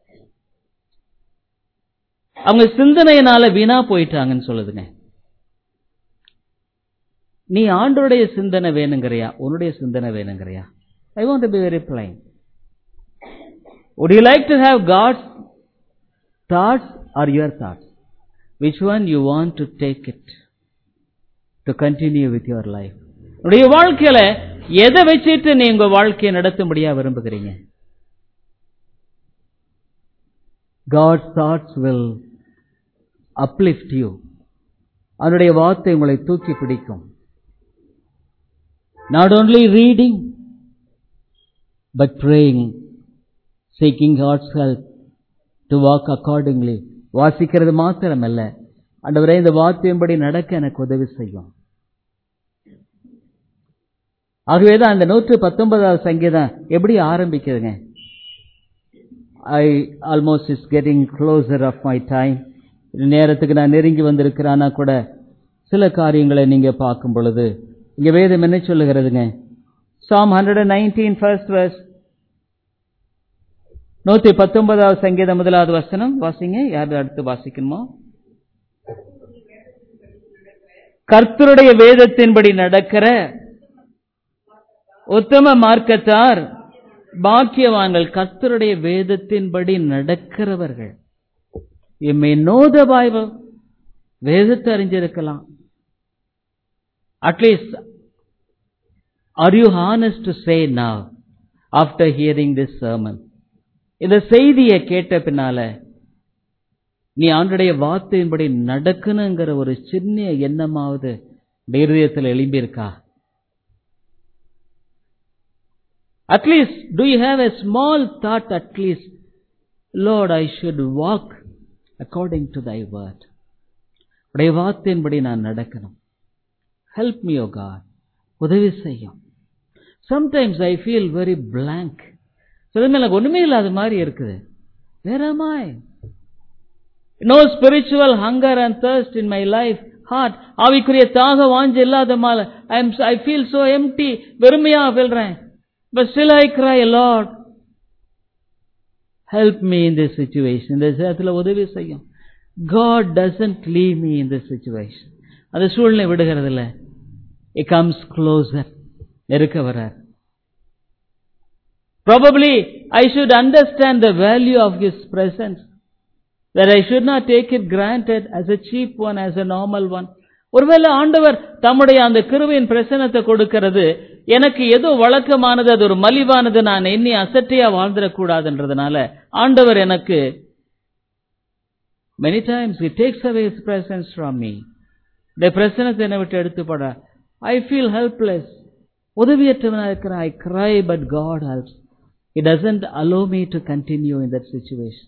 S1: அவங்க சிந்தனையினால வீணா போயிட்டாங்கன்னு சொல்லுதுங்க நீ ஆண்டோடைய சிந்தனை வேணுங்கிறியா உன்னுடைய சிந்தனை வேணுங்கிறியா I want be very plain would you like to have god's thoughts or your thoughts which one you want to take it to continue with your life உடைய வாழ்க்கையில எதை வச்சுட்டு நீ உங்க வாழ்க்கையை நடத்தும்படியா விரும்புகிறீங்க God's thoughts will uplift you. அவனுடைய வார்த்தை உங்களை தூக்கி பிடிக்கும் not only reading but praying seeking God's help to walk accordingly வாசிக்கிறது மாத்திரமல்ல ஆண்டவரே இந்த வார்த்தையின்படி நடக்க எனக்கு உதவி செய்யும் ஆகவேதான் அந்த நூற்று பத்தொன்பதாவது சங்கீதம் எப்படி ஆரம்பிக்குதுங்க I almost is getting closer of my time நேரத்துக்கு நான் நெருங்கி வந்திருக்கிறானா கூட சில காரியங்களை நீங்க பார்க்கும் பொழுது இங்க வேதம் என்ன சொல்லுகிறதுங்க psalm hundred nineteen first verse நூத்தி பத்தொன்பதாவது சங்கீதம் முதலாவது வசனம் வாசிங்க யார் அடுத்து வாசிக்கணுமோ கர்த்தருடைய வேதத்தின்படி நடக்கிற உத்தம மார்க்கத்தார் பாக்கியவான்கள் கர்த்தருடைய வேதத்தின்படி நடக்கிறவர்கள் you may know the bible வேதத்தை அறிஞ்சிருக்கலாம் at least are you honest to say now after hearing this sermon இந்த செய்தியை கேட்ட பின்னால நீ ஆண்டுடைய வார்த்தையின்படி நடக்கணுங்கிற ஒரு சின்ன எண்ணமாவது இருதயத்தில் எழும்பியிருக்கா at least do you have a small thought at least Lord I should walk according to thy word உடைய வார்த்தையின்படி நான் நடக்கணும் ஹெல்ப் மீ ஓ காட் உதவி செய்யும் sometimes I feel very blank சொல்லுங்க எனக்கு ஒண்ணுமே இல்லாத மாதிரி இருக்குது வேற மாய் no spiritual hunger and thirst in my life heart ஆவிக்குரிய தாக வாஞ்ச இல்லாத மால I am I feel so empty வெறுமையா ஃபீல்றேன் but still I cry Lord help me in this situation இந்த நேரத்தில் உதவி செய்யும் God doesn't leave me in this situation அந்த சூழ்நிலை விடுகிறது இல்ல இட் கம்ஸ் க்ளோசர் நெருக்க வரார் Probably I should understand the value of His presence. That I should not take it granted as a cheap one, as a normal one. ஒருவேளை ஆண்டவர் தம்முடைய அந்த கிருவியின் பிரசனத்தை கொடுக்கிறது எனக்கு ஏதோ வழக்கமானது அது ஒரு மலிவானது நான் எண்ணி அசட்டையா வாழ்ந்துடக்கூடாதுன்றதுனால ஆண்டவர் எனக்கு many times it takes away his presence from me இந்த பிரசனத்தை என்னை விட்டு எடுத்து போட ஐ ஃபீல் ஹெல்ப்லெஸ் உதவியற்றவனா இருக்கிறேன் I cry but God helps it doesn't allow me to continue in that situation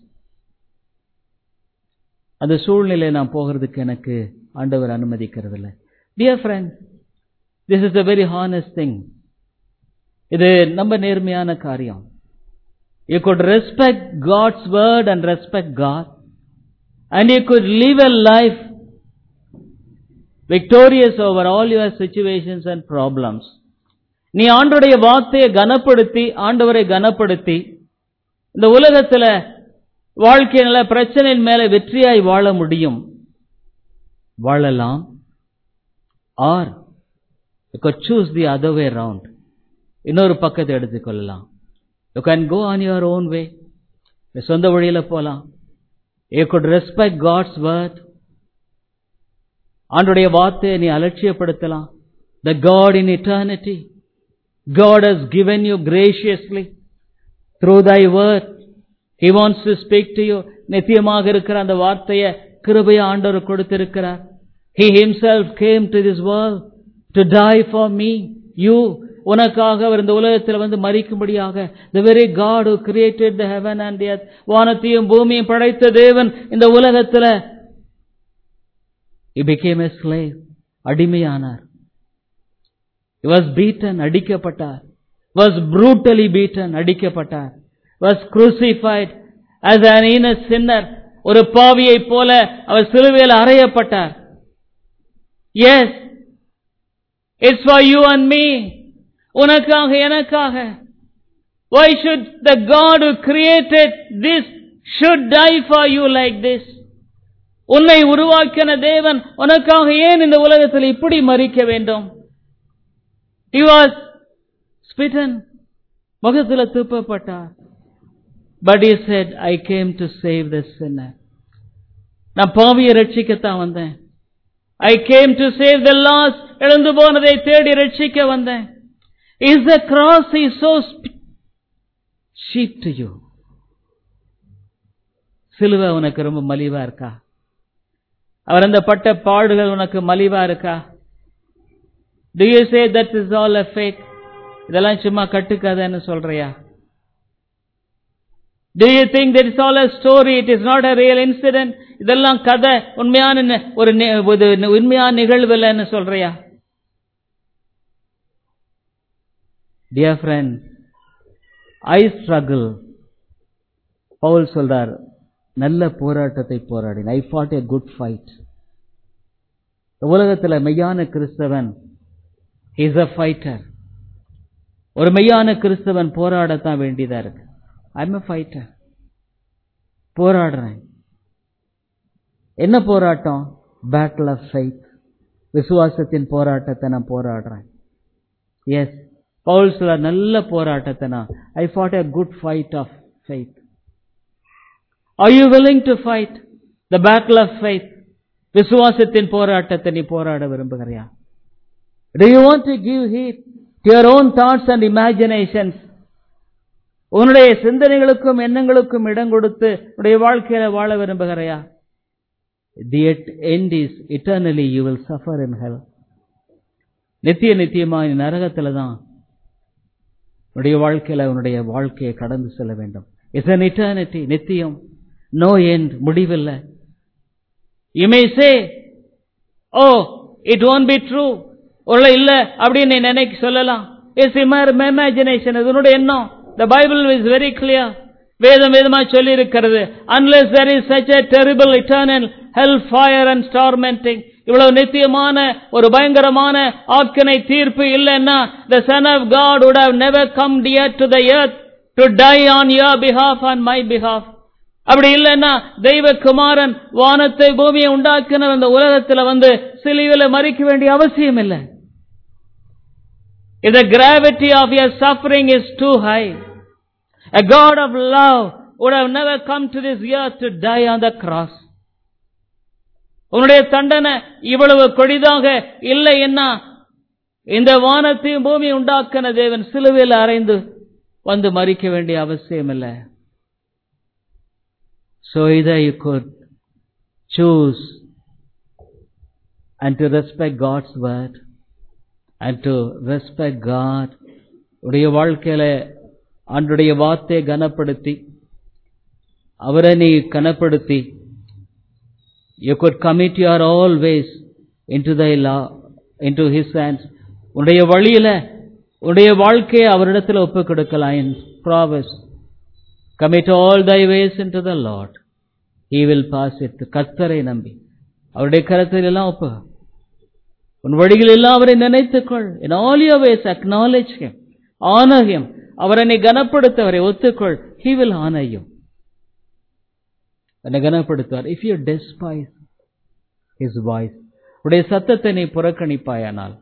S1: அந்த சூழ்நிலை நான் போகிறதுக்கு எனக்கு ஆண்டவர் அனுமதிக்கிறது இல்லை dear friend this is a very honest thing இது நம்ம நேர்மையான காரியம் you could respect God's word and respect God and you could live a life victorious over all your situations and problems நீ ஆண்டுடைய வார்த்தையை கனப்படுத்தி ஆண்டவரை கனப்படுத்தி இந்த உலகத்துல வாழ்க்கையில பிரச்சனையின் மேல வெற்றியாய் வாழ முடியும் வாழலாம் or choose the other way round இன்னொரு பக்கத்தை எடுத்துக்கொள்ளலாம் you can go on your own way சொந்த வழியில போலாம் you could respect God's word ஆண்டுடைய வார்த்தையை நீ அலட்சியப்படுத்தலாம் the God in eternity God has given you graciously through thy word. He wants to speak to you. நித்தியமாக இருக்கிற அந்த வார்த்தையை கிருபைய ஆண்டவர் கொடுத்திருக்கிறார் He himself came to this world to die for me, you. உனக்காக அவர் இந்த உலகத்தில் வந்து மறிக்கும்படியாக the very God who created the heaven and the earth வானத்தையும் பூமியும் படைத்த தேவன் இந்த உலகத்தில் He became a slave அடிமையானார் He was beaten, அடிக்கப்பட்டார் was brutally beaten, அடிக்கப்பட்டார் was crucified as an innocent sinner ஒரு பாவியைப் போல அவர் சிலுவையில் அறையப்பட்டார் yes it's for you and me உனக்காக எனக்காக why should the god who created this should die for you like this உன்னை உருவாக்கின தேவன் உனக்காக ஏன் இந்த உலகத்தில் இப்படி மறிக்க வேண்டும் he was smitten முகத்தில் துப்பப்பட்டார் but he said i came to save the sinner நான் பாவியை ரட்சிக்கத்தான் வந்தேன் I came to save the lost எழுந்து போனதை தேடி ரட்சிக்க வந்தேன் is the cross is so cheap to you சிலுவை உனக்கு ரொம்ப மலிவா இருக்கா அவர் அந்த பட்ட பாடுகள் உனக்கு மலிவா இருக்கா do you say that is all a fake இதெல்லாம் சும்மா கட்டுக்காதன்னு சொல்றியா Do you think that it's all a story? It is not a real incident. இதெல்லாம் கதை உண்மையான நி- ஒரு நி- ஒரு உண்மையான நிகழ்வு இல்லைன்னு சொல்றியா dear friend I struggle Paul சொல்றார் நல்ல போராட்டத்தை போராடின I fought a good fight உலகத்துல மெய்யான கிறிஸ்தவன் இஸ் a ஃபைட்டர் ஒரு மெய்யான கிறிஸ்தவன் போராடத்தான் வேண்டியதா இருக்கு ஐம் a ஃபைட்டர் போராடுறேன் என்ன போராட்டம் பேட்டில் ஆஃப் ஃபைத் விசுவாசத்தின் போராட்டத்தை நான் போராடுறேன் எஸ் பவுல் சொல்ல நல்ல போராட்டத்தை நான் I fought a good fight of faith Are you willing to fight the battle of faith? விசுவாசத்தின் போராட்டத்தை நீ போராட விரும்புகிறியா Do you want to give heed to your own thoughts and imaginations? உன்னுடைய சிந்தனைகளுக்கும் எண்ணங்களுக்கும் இடம் கொடுத்து உன்னுடைய வாழ்க்கையில வாழ விரும்புகிறையா the end is eternally you will suffer in hell நித்திய நித்தியமா நீ நரகத்துல தான் உன்னுடைய வாழ்க்கையில உன்னுடைய வாழ்க்கையை கடந்து செல்ல வேண்டும் இஸ் an eternity நித்தியம் நோ எண்ட் முடிவில்லை you may say oh it won't be true ஒரு இல்ல அப்படின்னு நீ நினைக்க சொல்லலாம் இட்ஸ் இமேஜினேஷன் இதனுடைய எண்ணம் the Bible is very clear வேதம் வேதமா சொல்லி இருக்கிறது unless there is such a terrible eternal hell fire and tormenting இவ்வளவு நித்தியமான ஒரு பயங்கரமான ஆக்கினை தீர்ப்பு இல்லைன்னா the son of god would have never come dear to the earth to die on your behalf and my behalf அப்படி இல்லைன்னா தெய்வ குமாரன் வானத்தை பூமியை உண்டாக்கின அந்த உலகத்துல வந்து சிலுவையில மறிக்க வேண்டிய அவசியம் இல்லை If the gravity of your suffering is too high, a God of love would have never come to this earth to die on the cross. உன்னுடைய தண்டனை இவ்வளவு கொடிதாக இல்லை என்ன இந்த வானத்தையும் பூமி உண்டாக்கின தேவன் சிலுவையில் அறைந்து வந்து மறிக்க வேண்டிய அவசியம் இல்லை So either you could choose and to respect God's word and to respect God உடைய வாழ்க்கையில ஆண்டுடைய வார்த்தையை கனப்படுத்தி அவரை நீ கனப்படுத்தி you could commit your all ways into thy law into his hands உன்னுடைய வழியில உன்னுடைய வாழ்க்கையை அவரிடத்துல ஒப்பு கொடுக்கலாம் in proverbs commit all thy ways into the lord he will pass it கர்த்தரை நம்பி அவருடைய கருத்தில் எல்லாம் ஒப்பு உன் வழிகள் எல்லாம் அவரை நினைத்துக்கொள் in all your ways acknowledge him honor him அவரை நீ கனப்படுத்த அவரை ஒத்துக்கொள் he will honor you என்னை கனப்படுத்துவார் if you despise his voice உடைய சத்தத்தை நீ புறக்கணிப்பாயானால்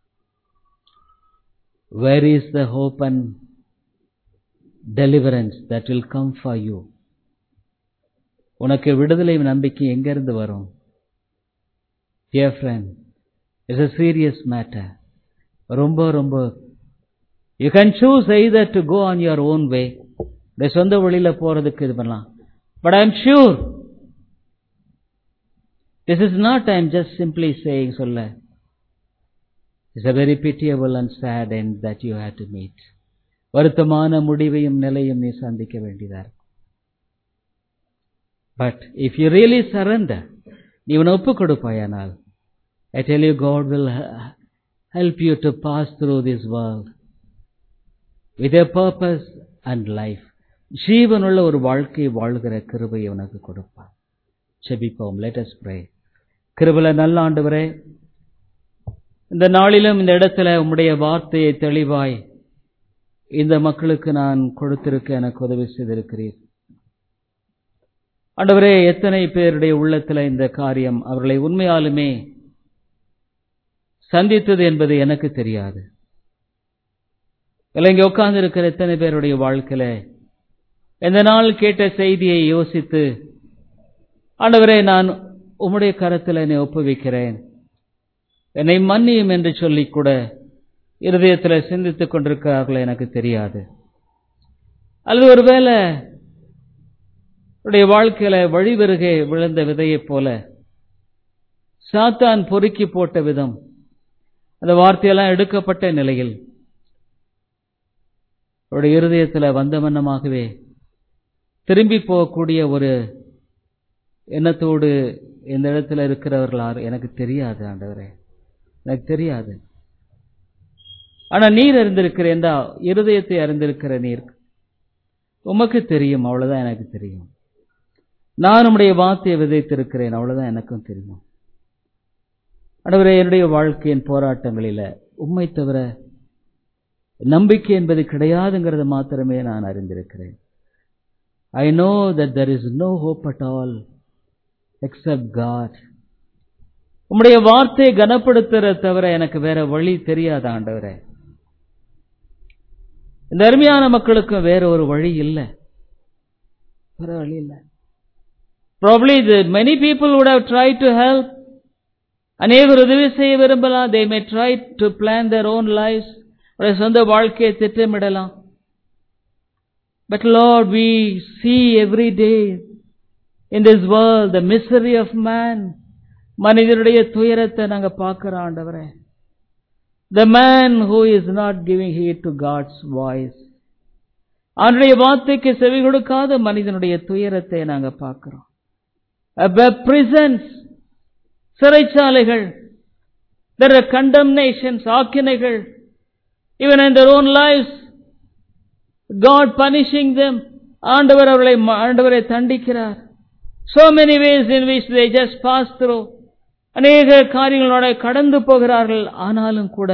S1: where is the hope and deliverance that will come for you உனக்கு விடுதலை நம்பிக்கை எங்கிருந்து வரும் dear friend it's a serious matter ரொம்ப ரொம்ப you can choose either to go on your own way உடைய சொந்த வழியில போறதுக்கு இது பண்ணலாம் But I am sure this is not I am just simply saying சொல்ல It's a very pitiable and sad end that you had to meet. வருத்தமான முடிவையும் நிலையும் நீ சந்திக்க வேண்டியதா இருக்கும் but if you really surrender நீ இவனை ஒப்பு கொடுப்பாயானால் I tell you God will help you to pass through this world with a purpose and life ஜீவனுள்ள ஒரு வாழ்க்கையை வாழ்கிற கிருபையை உனக்கு கொடுப்பார் செபிப்போம் லேட்டஸ்ட் ப்ரே கிருபல நல்ல ஆண்டவரே இந்த நாளிலும் இந்த இடத்துல உம்முடைய வார்த்தையை தெளிவாய் இந்த மக்களுக்கு நான் கொடுத்திருக்க எனக்கு உதவி செய்திருக்கிறீர் ஆண்டவரே எத்தனை பேருடைய உள்ளத்துல இந்த காரியம் அவர்களை உண்மையாலுமே சந்தித்தது என்பது எனக்கு தெரியாது இல்லை இங்க உட்கார்ந்து இருக்கிற எத்தனை பேருடைய வாழ்க்கையில எந்த நாள் கேட்ட செய்தியை யோசித்து ஆண்டவரே நான் உம்முடைய கரத்தில் என்னை ஒப்புவிக்கிறேன் என்னை மன்னியும் என்று சொல்லிக் கூட இருதயத்தில் சிந்தித்துக் கொண்டிருக்கிறார்கள் எனக்கு தெரியாது அல்லது ஒருவேளை உடைய வாழ்க்கையில வழிவருகே விழுந்த விதையைப் போல சாத்தான் பொறுக்கி போட்ட விதம் அந்த வார்த்தையெல்லாம் எடுக்கப்பட்ட நிலையில் அவருடைய இருதயத்தில் வந்த வண்ணமாகவே திரும்பி போகக்கூடிய ஒரு எண்ணத்தோடு இந்த இடத்துல இருக்கிறவர்களார் எனக்கு தெரியாது ஆண்டவரே எனக்கு தெரியாது ஆனா நீர் அறிந்திருக்கிற இந்த இருதயத்தை அறிந்திருக்கிற நீர் உமக்கு தெரியும் அவ்வளவுதான் எனக்கு தெரியும் நான் உடைய வார்த்தையை விதைத்திருக்கிறேன் அவ்வளவுதான் எனக்கும் தெரியும் ஆண்டவரே என்னுடைய வாழ்க்கையின் போராட்டங்களில உண்மை தவிர நம்பிக்கை என்பது கிடையாதுங்கிறது மாத்திரமே நான் அறிந்திருக்கிறேன் I know that there is no hope at all except God உம்முடைய வார்த்தையை கனப்படுத்துற தவிர எனக்கு வேற வழி தெரியாத ஆண்டவரே இந்த அருமையான மக்களுக்கும் வேற ஒரு வழி இல்லை வேற வழி இல்லை Probably the many people would have tried to help. அநேகர் உதவி செய்ய விரும்பலாம் they may try to plan their own lives அவருடைய சொந்த வாழ்க்கையை திட்டமிடலாம் but lord we see every day in this world the misery of man மனிதனுடைய துயரத்தை நாங்க பார்க்கிறோம் ஆண்டவரே the man who is not giving heed to god's voice அவனுடைய வார்த்தைக்கு செவி கொடுக்காத மனிதனுடைய துயரத்தை நாங்க பார்க்கிறோம் prisons சிறைச்சாலைகள் there are condemnations ஆக்கினைகள் even in their own lives God punishing them ஆண்டவர் அவர்களை ஆண்டவரை தண்டிக்கிறார் so many ways in which they just pass through அநேக காரியங்களோட கடந்து போகிறார்கள் ஆனாலும் கூட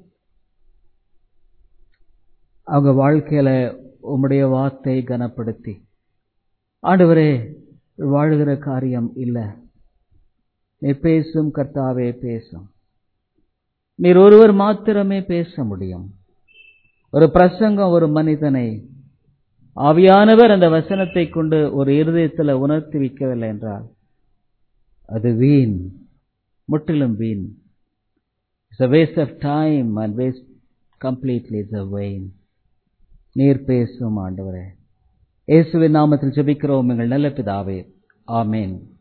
S1: அவங்க வாழ்க்கையில உம்முடைய வார்த்தை கனப்படுத்தி ஆண்டவரே வாழுகிற காரியம் இல்லை நீர் பேசும் கர்த்தாவே பேசும் நீர் ஒருவர் மாத்திரமே பேச முடியும் ஒரு பிரசங்கம் ஒரு மனிதனை ஆவியானவர் அந்த வசனத்தை கொண்டு ஒரு இருதயத்தில் உணர்த்தி வைக்கவில்லை என்றால் அது வீண் முற்றிலும் வீண் it's a waste of time and waste completely it's a vain நீர் பேசும் ஆண்டவரே இயேசுவின் நாமத்தில் ஜெபிக்கிறோம் எங்கள் நல்ல பிதாவே ஆமேன்